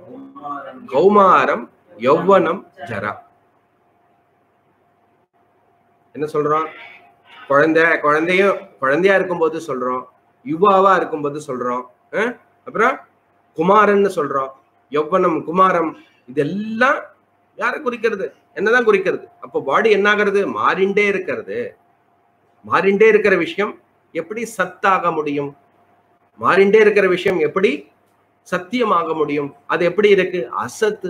கௌமாரம் யௌவனம் ஜரா என்ன சொல்றோம் குழந்தை குழந்தையும் குழந்தையா இருக்கும்போது சொல்றோம் யுவாவா இருக்கும்போது சொல்றோம் அஹ்? அப்புறம் குமாரன்னு சொல்றோம் யௌவனம் குமாரம் இதெல்லாம் யாரை குறிக்கிறது என்னதான் குறிக்கிறது அப்போ பாடி என்ன ஆகிறது மாறிண்டே இருக்கிறது மாறிண்டே இருக்கிற விஷயம் எப்படி சத்தாக முடியும் மாறிண்டே இருக்கிற விஷயம் எப்படி சத்தியமாக முடியும் அது எப்படி இருக்கு அசத்து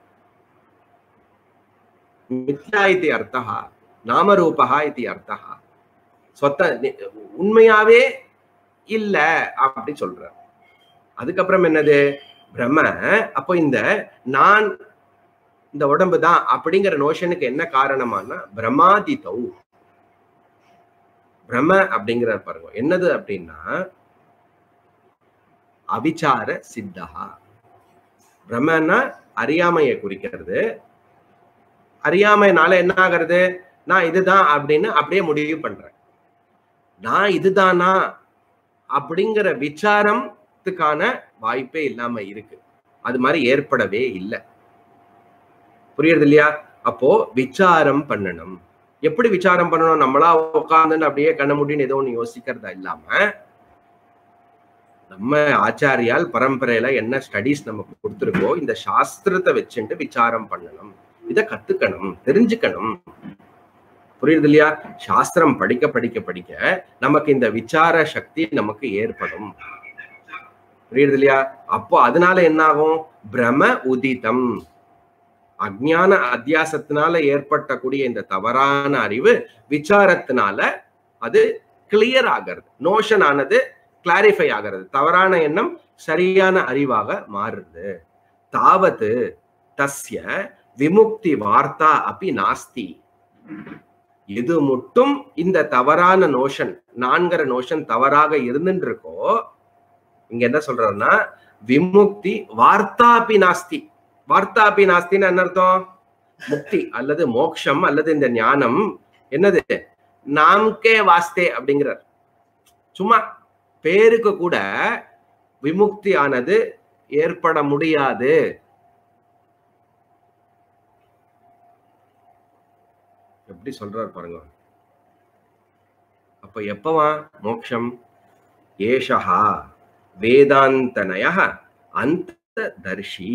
மித்யா இது அர்த்தா நாமரூபா இது அர்த்தா சொத்த நி- உண்மையாவே இல்ல அப்படி சொல்ற அதுக்கப்புறம் என்னது பிரம்ம அப்போ இந்த நான் இந்த உடம்பு தான் அப்படிங்கிற நோஷனுக்கு என்ன காரணமானா பிரமாதிதௌ பிரம்ம அப்படிங்கிற பாருங்க என்னது அப்படின்னா அவிச்சார சித்தா பிரம்மன்னா அறியாமையை குறிக்கிறது அறியாமைனால என்ன ஆகிறது நான் இதுதான் அப்படின்னு அப்படியே முடிவு பண்றேன் நான் இதுதானா அப்படிங்கிற விசாரத்துக்கான வாய்ப்பே இல்லாம இருக்கு அது மாதிரி ஏற்படவே இல்லை புரியுறது இல்லையா அப்போ விசாரம் பண்ணணும் எப்படி விசாரம் பண்ணணும் நம்மளா உட்கார்ந்து அப்படியே கண்ண முடின்னு ஏதோ ஒண்ணு யோசிக்கிறதா இல்லாம நம்ம ஆச்சாரியால் பரம்பரையில என்ன ஸ்டடீஸ் நமக்கு கொடுத்துருக்கோ இந்த சாஸ்திரத்தை வச்சுட்டு விசாரம் பண்ணணும் இத கத்துக்கணும் தெரிஞ்சுக்கணும் புரியுது இல்லையா சாஸ்திரம் படிக்க படிக்க படிக்க நமக்கு இந்த விசார சக்தி நமக்கு ஏற்படும் புரியுது இல்லையா அப்போ அதனால என்ன ஆகும் பிரம உதிதம் அஜ்ஞான அத்தியாசத்தினால ஏற்பட்டக்கூடிய இந்த தவறான அறிவு விசாரத்தினால அது கிளியர் ஆகிறது நோஷன் ஆனது கிளாரிஃபை ஆகிறது தவறான எண்ணம் சரியான அறிவாக மாறுது தாவது தஸ்ய விமுக்தி வார்த்தா அப்படி நாஸ்தி எது மட்டும் இந்த தவறான நோஷன் நான்கிற நோஷன் தவறாக இருந்துட்டு இருக்கோ இங்க என்ன சொல்றாருன்னா விமுக்தி வார்த்தாபி நாஸ்தி வார்த்தாபி நாஸ்தின்னு என்ன அர்த்தம் முக்தி அல்லது மோக்ஷம் அல்லது இந்த ஞானம் என்னது நாம்கே வாஸ்தே அப்படிங்கிறார் சும்மா பேருக்கு கூட விமுக்தி ஆனது ஏற்பட முடியாது எப்படி சொல்றாரு பாருங்க அப்ப எப்பவா மோக்ஷம் ஏஷா வேதாந்தனய அந்த தர்ஷி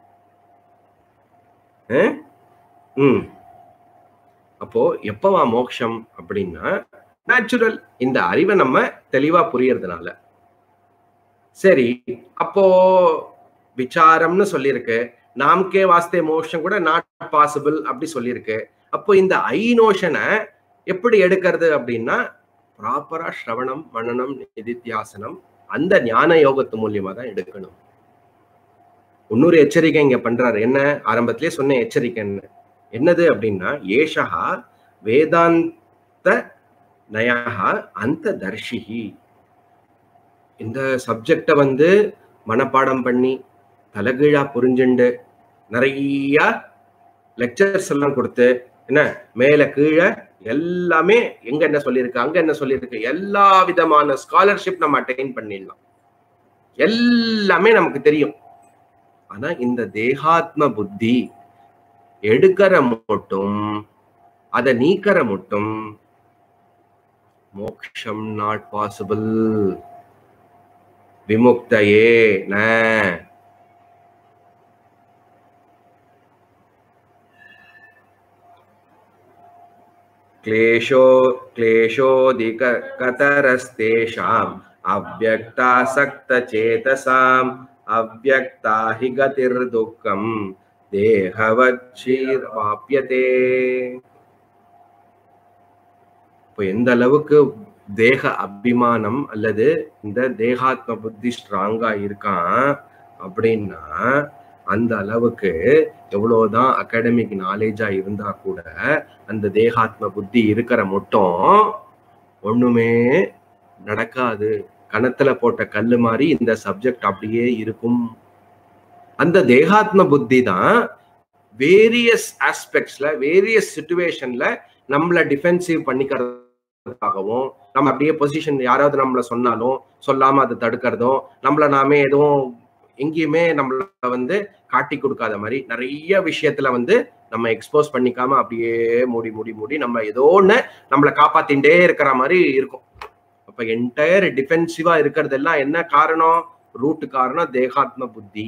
அஹ்? ம் அப்போ எப்பவா மோக்ஷம் அப்படின்னா நேச்சுரல் இந்த அறிவை நம்ம தெளிவா புரியறதுனால சரி அப்போ விசாரம்னு சொல்லியிருக்கு நாம்கே வாஸ்தே மோஷம் கூட நாட் பாசிபிள் அப்படி சொல்லியிருக்கு அப்போ இந்த ஐ நோஷனை எப்படி எடுக்கிறது அப்படின்னா ப்ராப்பரா ஸ்ரவணம் மனனம் நிதித்தியாசனம் அந்த ஞான யோகத்து மூலியமா தான் எடுக்கணும் இன்னொரு எச்சரிக்கை இங்க பண்றாரு என்ன ஆரம்பத்திலே சொன்ன எச்சரிக்கை என்ன என்னது அப்படின்னா ஏஷா வேதாந்த நயா அந்த தர்ஷிகி இந்த சப்ஜெக்டை வந்து மனப்பாடம் பண்ணி தலகீழா புரிஞ்சுண்டு நிறைய லெக்சர்ஸ் எல்லாம் கொடுத்து என்ன மேல கீழே எல்லாமே எங்க என்ன சொல்லியிருக்கு அங்க என்ன சொல்லியிருக்கு எல்லா விதமான ஸ்காலர்ஷிப் நம்ம அட்டைன் பண்ணிடலாம் எல்லாமே நமக்கு தெரியும் ஆனா இந்த தேகாத்ம புத்தி எடுக்கிற மட்டும் அதை நீக்கிற மட்டும் மோக்ஷம் நாட் பாசிபிள் விமுக்தையே ந क्लेशो क्लेशोऽधिक कतरस्तेषाम् अव्यक्तासक्तचेतसाम् अव्यक्ता हि गतिर्दुःखम् தேகவச்சீர்வாப்பியதே இப்போ எந்த அளவுக்கு தேக அபிமானம் அல்லது இந்த தேகாத்ம புத்தி ஸ்ட்ராங்கா இருக்கான் அப்படின்னா அந்த அளவுக்கு எவ்வளவுதான் அகாடமிக் நாலேஜா இருந்தா கூட அந்த தேகாத்ம புத்தி இருக்கிற மட்டும் ஒண்ணுமே நடக்காது கணத்துல போட்ட கல்லு மாதிரி இந்த சப்ஜெக்ட் அப்படியே இருக்கும் அந்த தேகாத்ம புத்தி தான் வேரியஸ் ஆஸ்பெக்ட்ஸ்ல வேரியஸ் சுச்சுவேஷன்ல நம்மள டிஃபென்சிவ் பண்ணிக்கிறதுக்காகவும் நம்ம அப்படியே பொசிஷன் யாராவது நம்மள சொன்னாலும் சொல்லாம அதை தடுக்கிறதும் நம்மள நாமே எதுவும் எங்கேயுமே நம்மள வந்து காட்டி கொடுக்காத மாதிரி நிறைய விஷயத்துல வந்து நம்ம எக்ஸ்போஸ் பண்ணிக்காம அப்படியே மூடி மூடி மூடி நம்ம ஏதோ ஒண்ணு நம்மளை காப்பாத்திண்டே இருக்கிற மாதிரி இருக்கும் அப்ப என்டையர் டிஃபென்சிவா இருக்கிறதெல்லாம் என்ன காரணம் ரூட் காரணம் தேகாத்ம புத்தி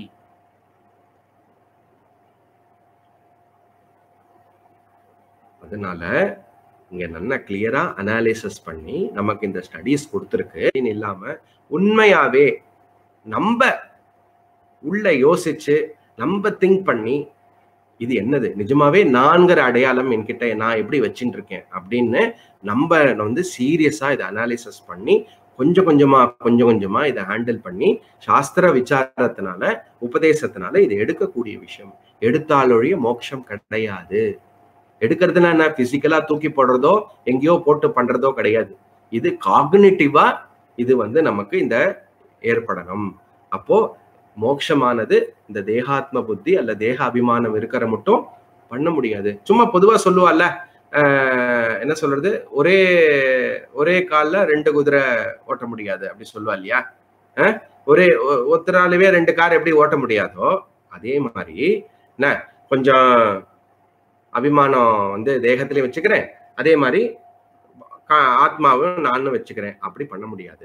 அதனால இங்க நல்லா கிளியரா அனாலிசிஸ் பண்ணி நமக்கு இந்த ஸ்டடீஸ் கொடுத்துருக்கு இல்லாம உண்மையாவே நம்ம உள்ள யோசிச்சு நம்ம திங்க் பண்ணி இது என்னது நிஜமாவே நான்கிற அடையாளம் என்கிட்ட நான் எப்படி வச்சுட்டு இருக்கேன் அப்படின்னு நம்ம வந்து சீரியஸா இதை அனாலிசிஸ் பண்ணி கொஞ்சம் கொஞ்சமா கொஞ்சம் கொஞ்சமா இதை ஹேண்டில் பண்ணி சாஸ்திர விசாரத்தினால உபதேசத்தினால இதை எடுக்கக்கூடிய விஷயம் எடுத்தாலொழிய மோட்சம் கிடையாது எடுக்கிறதுனா என்ன பிசிக்கலா தூக்கி போடுறதோ எங்கேயோ போட்டு பண்றதோ கிடையாது இது காக்னிட்டிவா இது வந்து நமக்கு இந்த ஏற்படணும் அப்போ மோட்சமானது இந்த தேகாத்ம புத்தி அல்ல தேக அபிமானம் இருக்கிற மட்டும் பண்ண முடியாது சும்மா பொதுவா சொல்லுவாள்ல ஆஹ் என்ன சொல்றது ஒரே ஒரே கால்ல ரெண்டு குதிரை ஓட்ட முடியாது அப்படி சொல்லுவா இல்லையா ஆஹ் ஒரே ஒ- ஒருத்தராலவே ரெண்டு கார் எப்படி ஓட்ட முடியாதோ அதே மாதிரி என்ன கொஞ்சம் அபிமானம் வந்து தேகத்திலையும் வச்சுக்கிறேன் அதே மாதிரி கா- ஆத்மாவும் நானும் வச்சுக்கிறேன் அப்படி பண்ண முடியாது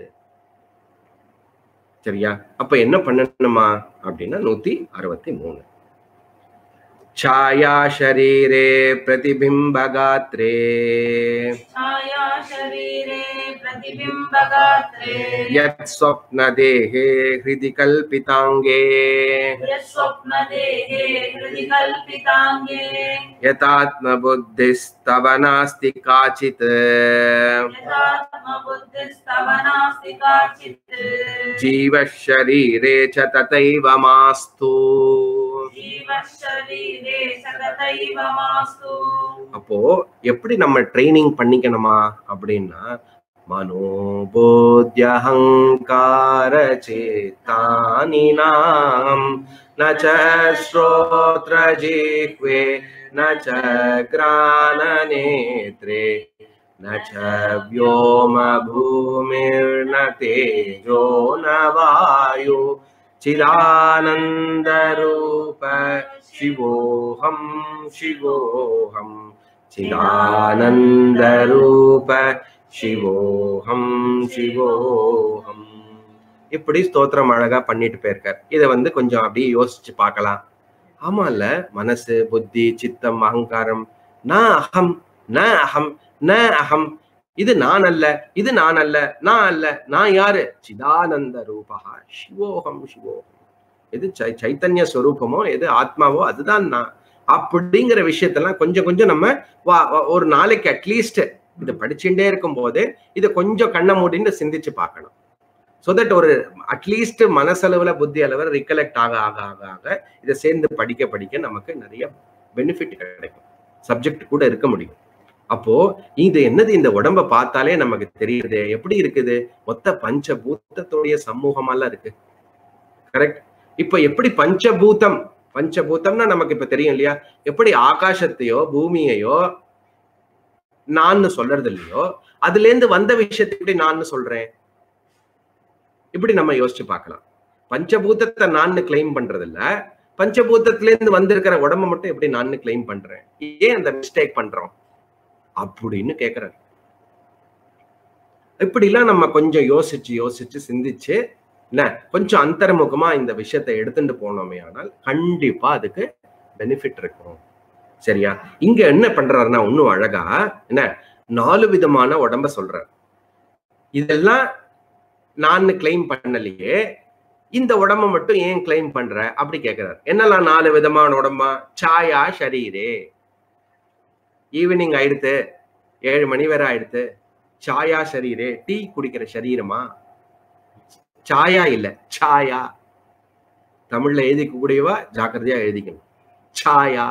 சரியா அப்ப என்ன பண்ணணுமா அப்படின்னா நூத்தி அறுபத்தி மூணு छाया शरीरे प्रतिबिम्बगात्रे छाया शरीरे प्रतिबिम्बगात्रे यत् स्वप्नदेहे हृदि कल्पिताङ्गे यस्वप्नदेहे हृदि कल्पिताङ्गे यतात्मबुद्धिस्तव नास्ति काचित् यथात्मबुद्धिस्तव नास्ति काचित् जीवशरीरे च तथैव मास्तु जीवशरीरे सततैव मास्तु அப்போ எப்படி நம்ம ட்ரைனிங் பண்ணிக்கணுமா அப்படின்னா மனோபோத்யஹங்கார சேத்தானி நாம் ந ச ஸ்ரோத்ர ஜிஹ்வே ந ச கிரான நேத்ரே न च व्योम भूमिर्न तेजो न वायु चिदानन्दरूप शिवोऽहं शिवोऽहं चिदानन्दरूप சிவோஹம் சிவோஹம் இப்படி ஸ்தோத்திரம் அழகா பண்ணிட்டு போயிருக்கார் இதை வந்து கொஞ்சம் அப்படியே யோசிச்சு பார்க்கலாம் ஆமா இல்ல மனசு புத்தி சித்தம் அகங்காரம் நான் அகம் ந அகம் ந அகம் இது நான் அல்ல இது நான் அல்ல நான் அல்ல நான் யாரு சிதானந்த ரூபா சிவோகம் சிவோகம் எது சை சைத்தன்ய ஸ்வரூபமோ எது ஆத்மாவோ அதுதான் நான் அப்படிங்கிற விஷயத்தெல்லாம் கொஞ்சம் கொஞ்சம் நம்ம வா- வா- ஒரு நாளைக்கு அட்லீஸ்ட் இதை படிச்சுட்டே இருக்கும் போது இதை கொஞ்சம் கண்ணை மூடின்னு சிந்திச்சு பார்க்கணும் ஸோ தட் ஒரு அட்லீஸ்ட் மனசளவுல புத்தி அளவில் ரிகலெக்ட் ஆக ஆக ஆக ஆக இதை சேர்ந்து படிக்க படிக்க நமக்கு நிறைய பெனிஃபிட் கிடைக்கும் சப்ஜெக்ட் கூட இருக்க முடியும் அப்போ இது என்னது இந்த உடம்ப பார்த்தாலே நமக்கு தெரியுது எப்படி இருக்குது மொத்த பஞ்சபூதத்துடைய சமூகமெல்லாம் இருக்கு கரெக்ட் இப்ப எப்படி பஞ்சபூதம் பஞ்சபூதம்னா நமக்கு இப்ப தெரியும் இல்லையா எப்படி ஆகாசத்தையோ பூமியையோ நான்னு சொல்றது இல்லையோ அதுல இருந்து வந்த விஷயத்தை எப்படி நான் சொல்றேன் இப்படி நம்ம யோசிச்சு பார்க்கலாம் பஞ்சபூதத்தை நான் கிளைம் பண்றது இல்ல பஞ்சபூதத்துல இருந்து வந்திருக்கிற உடம்ப மட்டும் எப்படி நான் கிளைம் பண்றேன் ஏன் அந்த மிஸ்டேக் பண்றோம் அப்படின்னு கேக்குறாரு இப்படிலாம் நம்ம கொஞ்சம் யோசிச்சு யோசிச்சு சிந்திச்சு என்ன கொஞ்சம் அந்தர்முகமா இந்த விஷயத்தை எடுத்துட்டு போனோமே ஆனால் கண்டிப்பா அதுக்கு பெனிஃபிட் இருக்கும் சரியா இங்க என்ன பண்றாருன்னா இன்னும் அழகா என்ன நாலு விதமான உடம்ப சொல்றாரு இதெல்லாம் நான் கிளைம் பண்ணலையே இந்த உடம்ப மட்டும் ஏன் கிளைம் பண்ற அப்படி கேக்குறாரு என்னெல்லாம் நாலு விதமான உடம்பா சாயா ஷரீரே ஈவினிங் ஆயிடுத்து ஏழு மணி வரை ஆயிடுத்து சாயா ஷரீரே டீ குடிக்கிற சரீரமா சாயா இல்ல சாயா தமிழ்ல எழுதிக்க கூடியவா ஜாக்கிரதையா எழுதிக்கணும் சாயா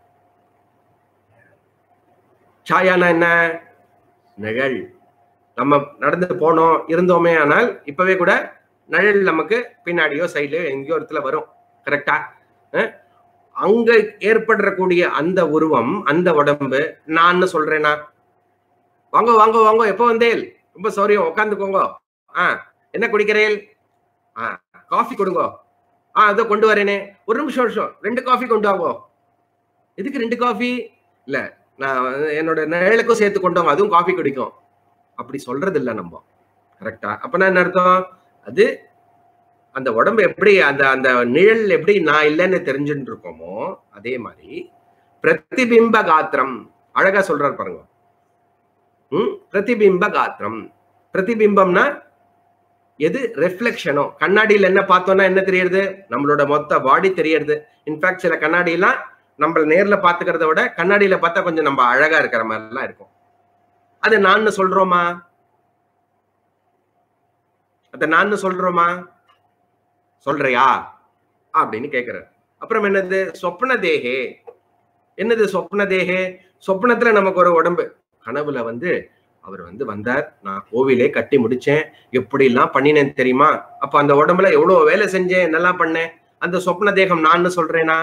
சாயானா என்ன நிழல் நம்ம நடந்து போனோம் இருந்தோமே ஆனால் இப்பவே கூட நிழல் நமக்கு பின்னாடியோ சைட்லயோ எங்கேயோ இடத்துல வரும் கரெக்டா அங்க ஏற்படக்கூடிய அந்த உருவம் அந்த உடம்பு நான் சொல்றேனா வாங்க வாங்க வாங்க எப்போ வந்தேல் ரொம்ப சௌரியம் உட்காந்துக்கோங்க ஆ என்ன குடிக்கிறேன் ஆ காஃபி கொடுங்க ஆ அதோ கொண்டு வரேனே ஒரு நிமிஷம் நிமிஷம் ரெண்டு காஃபி கொண்டு வாங்கோ எதுக்கு ரெண்டு காஃபி இல்ல நான் வந்து என்னோட நிழலுக்கும் சேர்த்து கொண்டு வாங்க அதுவும் காஃபி குடிக்கும் அப்படி சொல்றது இல்ல நம்ம கரெக்டா அப்பனா என்ன அர்த்தம் அது அந்த உடம்பு எப்படி அந்த அந்த நிழல் எப்படி நான் இல்லைன்னு தெரிஞ்சுட்டு இருக்கோமோ அதே மாதிரி பிரதிபிம்ப காத்திரம் அழகா சொல்றாரு பாருங்க ம் பிரதிபிம்ப காத்திரம் பிரதிபிம்பம்னா எது ரெஃப்ளெக்ஷனோ கண்ணாடியில் என்ன பார்த்தோம்னா என்ன தெரியுது நம்மளோட மொத்த பாடி தெரியறது இன்ஃபேக்ட் சில கண்ணாடியெல்லாம் நம்ம நேர்ல பாத்துக்கிறத விட கண்ணாடியில பார்த்தா கொஞ்சம் நம்ம அழகா இருக்கிற மாதிரிலாம் இருக்கும் அது நான் சொல்றோமா அத நான் சொல்றோமா சொல்றியா அப்படின்னு கேக்குறாரு அப்புறம் என்னது சொப்ன தேகே என்னது சொப்ன தேகே சொப்னத்துல நமக்கு ஒரு உடம்பு கனவுல வந்து அவர் வந்து வந்தார் நான் கோவிலே கட்டி முடிச்சேன் எப்படி எல்லாம் பண்ணினேன் தெரியுமா அப்ப அந்த உடம்புல எவ்வளவு வேலை செஞ்சேன் என்னெல்லாம் பண்ணேன் அந்த சொப்ன தேகம் நான் சொல்றேனா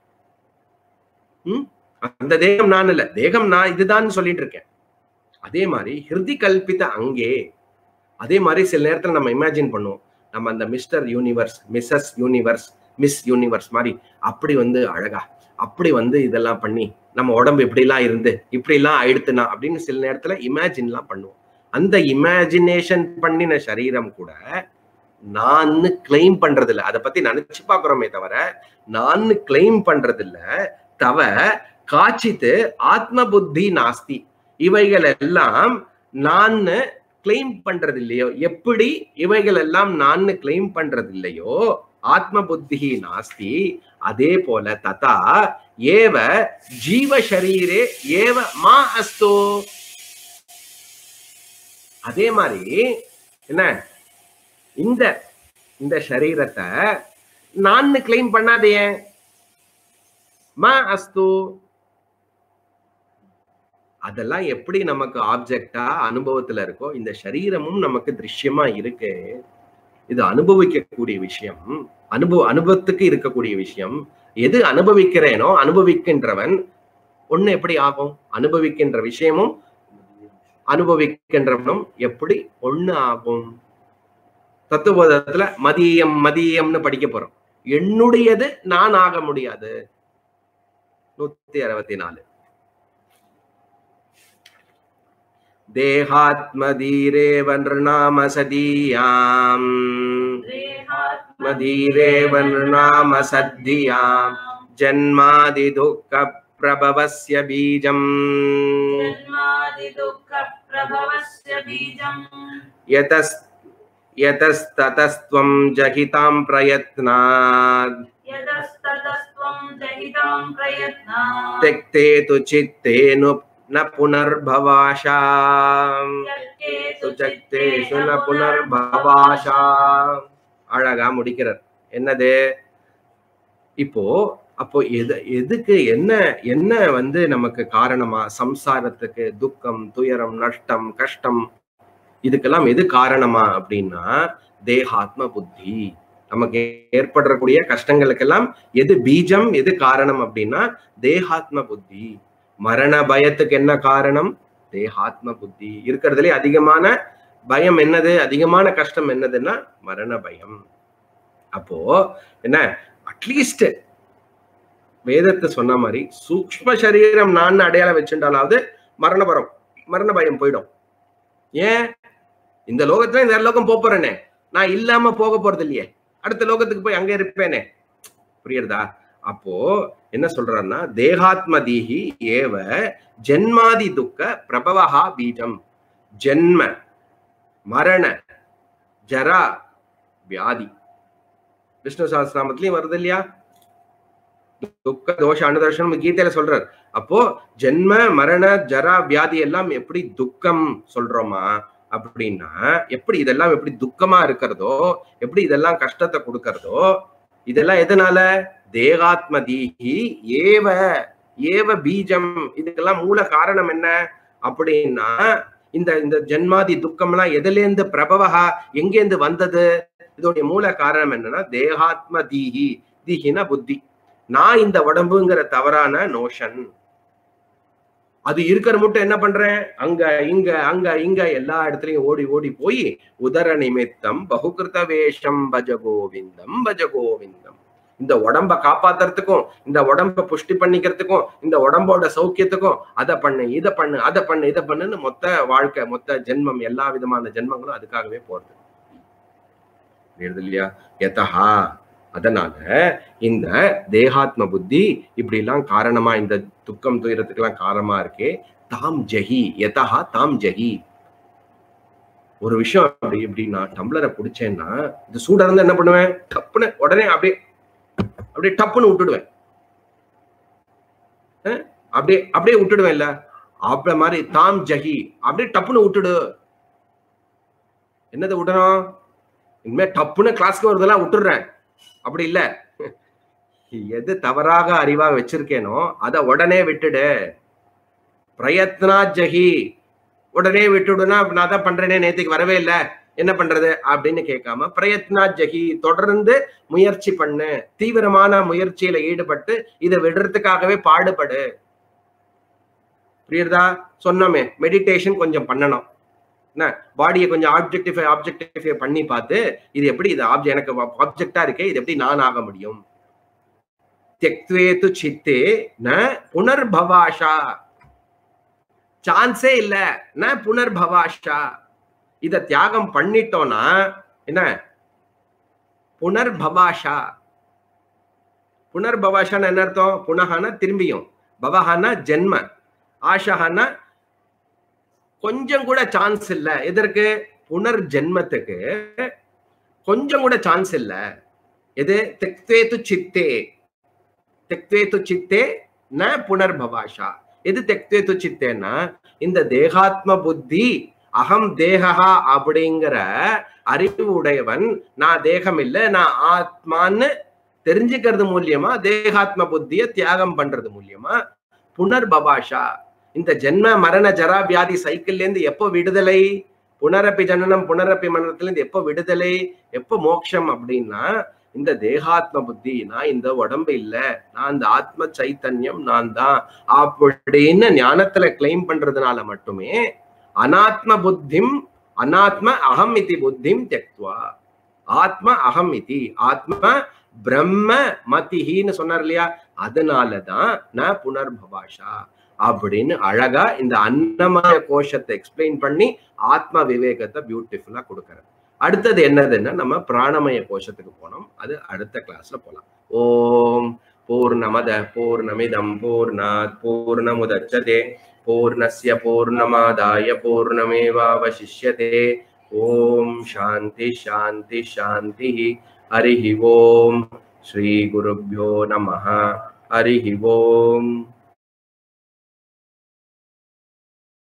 ம் அந்த தேகம் நான் இல்ல தேகம் நான் இதுதான் சொல்லிட்டு இருக்கேன் அதே மாதிரி ஹிருதி கல்பித்த அங்கே அதே மாதிரி சில நேரத்துல நம்ம இமேஜின் பண்ணுவோம் நம்ம அந்த mister universe missus universe miss universe மாதிரி அப்படி வந்து அழகா அப்படி வந்து இதெல்லாம் பண்ணி நம்ம உடம்பு இப்படிலாம் இருந்து இப்படிலாம் ஆயிடுத்துனா அப்படின்னு சில நேரத்துல இமேஜின்லாம் பண்ணுவோம் அந்த இமேஜினேஷன் பண்ணின சரீரம் கூட நான் கிளைம் பண்றது இல்ல அதை பத்தி நினைச்சு பாக்குறோமே தவிர நான் கிளைம் பண்றது இல்ல தவ காச்சித்து ஆத்ம புத்தி நாஸ்தி இவைகள் எல்லாம் நான் கிளைம் பண்றது இல்லையோ எப்படி இவைகள் எல்லாம் நான் கிளைம் பண்றது இல்லையோ ஆத்ம புத்தி நாஸ்தி அதே போல ததா ஏவ ஜீவ ஷரீரே ஏவ மா அஸ்தோ அதே மாதிரி என்ன இந்த இந்த சரீரத்தை நான் கிளைம் பண்ணாதே மா அஸ்து அதெல்லாம் எப்படி நமக்கு ஆப்ஜெக்டா அனுபவத்துல இருக்கோ இந்த சரீரமும் நமக்கு திருஷ்யமா இருக்கு இது அனுபவிக்கக்கூடிய விஷயம் அனுபவ அனுபவத்துக்கு இருக்கக்கூடிய விஷயம் எது அனுபவிக்கிறேனோ அனுபவிக்கின்றவன் ஒண்ணு எப்படி ஆகும் அனுபவிக்கின்ற விஷயமும் அனுபவிக்கின்றவனும் எப்படி ஒண்ணு ஆகும் தத்துவபோதத்துல மதியம் மதியம்னு படிக்க போறோம் என்னுடையது நான் ஆக முடியாது நூத்தி அறுபத்தி நாலு தேகாத்மதீரேவ நிருணாம சதீயாம் மதீரேவ நிருணாம சத்தியாம் ஜன்மாதி துக்க பிரபவஸ்ய பீஜம் जन्मादिदुःखप्रभवस्य बीजम् यतस् यतस्ततस्त्वं जहितां प्रयत्नात् यतस्ततस्त्वं जहितां प्रयत्नात् त्यक्ते तु चित्ते नु न पुनर्भवाशा त्यक्तेषु சுஜக்தேஷு ந புனர்பவாஷா அழகா முடிக்கிறார் என்னது இப்போ அப்போ எது எதுக்கு என்ன என்ன வந்து நமக்கு காரணமா சம்சாரத்துக்கு துக்கம் துயரம் நஷ்டம் கஷ்டம் இதுக்கெல்லாம் எது காரணமா அப்படின்னா தேகாத்ம புத்தி நமக்கு ஏற்படக்கூடிய கஷ்டங்களுக்கெல்லாம் எது பீஜம் எது காரணம் அப்படின்னா தேகாத்ம புத்தி மரண பயத்துக்கு என்ன காரணம் தேகாத்ம புத்தி இருக்கிறதுலே அதிகமான பயம் என்னது அதிகமான கஷ்டம் என்னதுன்னா மரண பயம் அப்போ என்ன அட்லீஸ்ட் வேதத்தை சொன்ன மாதிரி சூக்ஷ்ம சரீரம் நான் அடையாளம் வச்சுட்டாலாவது மரண பரம் மரண பயம் போயிடும் ஏன் இந்த லோகத்துல இந்த லோகம் போப் போறேனே நான் இல்லாம போக போறது இல்லையே அடுத்த லோகத்துக்கு போய் அங்க இருப்பேனே புரியுறதா அப்போ என்ன சொல்றாருன்னா தேகாத்ம தீஹி ஏவ ஜென்மாதி துக்க பிரபவஹா பீஜம் ஜென்ம மரண ஜரா வியாதி விஷ்ணு சஹஸ்ரநாமத்திலயும் வருது இல்லையா துக்க தோஷ அனுதர்ஷனம் கீதையில சொல்றார் அப்போ ஜென்ம மரண ஜரா வியாதி எல்லாம் எப்படி துக்கம் சொல்றோமா அப்படின்னா எப்படி இதெல்லாம் எப்படி துக்கமா இருக்கிறதோ எப்படி இதெல்லாம் கஷ்டத்தை கொடுக்கறதோ இதெல்லாம் எதனால தேகாத்ம தீஹி ஏவ ஏவ பீஜம் இதுக்கெல்லாம் மூல காரணம் என்ன அப்படின்னா இந்த இந்த ஜென்மாதி துக்கம்லாம் எதுலேருந்து பிரபவகா எங்கேருந்து வந்தது இதோடைய மூல காரணம் என்னன்னா தேகாத்ம தீஹி தீஹினா புத்தி நான் இந்த உடம்புங்கிற தவறான நோஷன் அது இருக்கிற மட்டும் என்ன பண்றேன் அங்க இங்க அங்க இங்க எல்லா இடத்துலயும் ஓடி ஓடி போய் உதர நிமித்தம் பகுகிருத வேஷம் பஜ கோவிந்தம் பஜ கோவிந்தம் இந்த உடம்ப காப்பாத்துறதுக்கும் இந்த உடம்ப புஷ்டி பண்ணிக்கிறதுக்கும் இந்த உடம்போட சௌக்கியத்துக்கும் அதை பண்ணு இதை பண்ணு அதை பண்ணு இதை பண்ணுன்னு மொத்த வாழ்க்கை மொத்த ஜென்மம் எல்லா விதமான ஜென்மங்களும் அதுக்காகவே போறது புரியுது இல்லையா எதஹா அதனால இந்த தேகாத்ம புத்தி இப்படி எல்லாம் காரணமா இந்த துக்கம் துயரத்துக்கெல்லாம் காரணமா இருக்கே தாம் ஜஹி எதஹா தாம் ஜஹி ஒரு விஷயம் அப்படி இப்படி நான் டம்ளரை பிடிச்சேன்னா இது சூடா இருந்தா என்ன பண்ணுவேன் டப்புன்னு உடனே அப்படியே அப்படியே டப்புன்னு விட்டுடுவேன் அஹ் அப்படியே அப்படியே விட்டுடுவேன் இல்ல அப்ப மாதிரி தாம் ஜஹி அப்படியே டப்புன்னு விட்டுடு என்னது விடணும் இனிமே டப்புன்னு கிளாஸ்க்கு வருதெல்லாம் விட்டுடுறேன் அப்படி இல்ல எது தவறாக அறிவாக வச்சிருக்கேனோ அதை உடனே விட்டுடு பிரயத்னா ஜஹி உடனே விட்டுடுனா நான் தான் பண்றேனே நேத்துக்கு வரவே இல்லை என்ன பண்றது அப்படின்னு கேட்காம பிரயத்னா ஜஹி தொடர்ந்து முயற்சி பண்ணு தீவிரமான முயற்சியில ஈடுபட்டு இதை விடுறதுக்காகவே பாடுபடு புரியுறதா சொன்னோமே மெடிடேஷன் கொஞ்சம் பண்ணணும் என்ன பாடியை கொஞ்சம் ஆப்ஜெக்டிஃபை ஆப்ஜெக்டிஃபை பண்ணி பார்த்து இது எப்படி இது ஆப்ஜெக்ட் எனக்கு ஆப்ஜெக்டா இருக்கே இது எப்படி நான் ஆக முடியும் தெக்வேத்து சித்தே ந புனர்பவாஷா சான்ஸே இல்ல ந புனர்பவாஷா இத தியாகம் பண்ணிட்டோம்னா என்ன புனர்பவாஷா புனர்பவாஷான்னு என்ன அர்த்தம் புனகனா திரும்பியும் பவஹானா ஜென்ம ஆஷானா கொஞ்சம் கூட சான்ஸ் இல்ல எதற்கு புனர் ஜென்மத்துக்கு கொஞ்சம் கூட சான்ஸ் இல்ல எது தெக்தேது சித்தே தெக்தேது சித்தே ந புனர்பவாஷா எது தெக்தேது சித்தேன்னா இந்த தேகாத்ம புத்தி அகம் தேகா அப்படிங்கிற அறிவு உடையவன் நான் தேகம் இல்ல நான் ஆத்மான்னு தெரிஞ்சுக்கிறது மூலியமா தேகாத்ம புத்திய தியாகம் பண்றது மூலியமா புனர்பவாஷா இந்த ஜென்ம மரண ஜரா வியாதி சைக்கிள்ல இருந்து எப்போ விடுதலை புனரப்பி ஜனனம் புனரப்பி மரணத்துல இருந்து எப்போ விடுதலை எப்போ மோட்சம் அப்படின்னா இந்த தேகாத்ம புத்தி நான் இந்த உடம்பு இல்ல நான் இந்த ஆத்ம சைத்தன்யம் நான் தான் அப்படின்னு ஞானத்துல கிளைம் பண்றதுனால மட்டுமே அனாத்ம புத்திம் அனாத்ம அகம் இதி புத்திம் தெக்துவா ஆத்ம அகம் இதி ஆத்ம பிரம்ம மதிஹின்னு சொன்னார் இல்லையா அதனாலதான் நான் புனர்பவாஷா அப்படின்னு அழகா இந்த அன்னமய கோஷத்தை எக்ஸ்பிளைன் பண்ணி ஆத்ம விவேகத்தை பியூட்டிஃபுல்லா கொடுக்கறது அடுத்தது என்னதுன்னா நம்ம பிராணமய கோஷத்துக்கு போனோம் அது அடுத்த கிளாஸ்ல போலாம் ஓம் பூர்ணமத பூர்ணமிதம் பூர்ணாத் பூர்ணமுதச்சதே பூர்ணஸ்ய பூர்ணமாதாய பூர்ணமேவாவசிஷ்யதே ஓம் சாந்தி சாந்தி சாந்தி ஹரிஹி ஓம் ஸ்ரீ குருभ्यो நமः ஹரிஹி ஓம்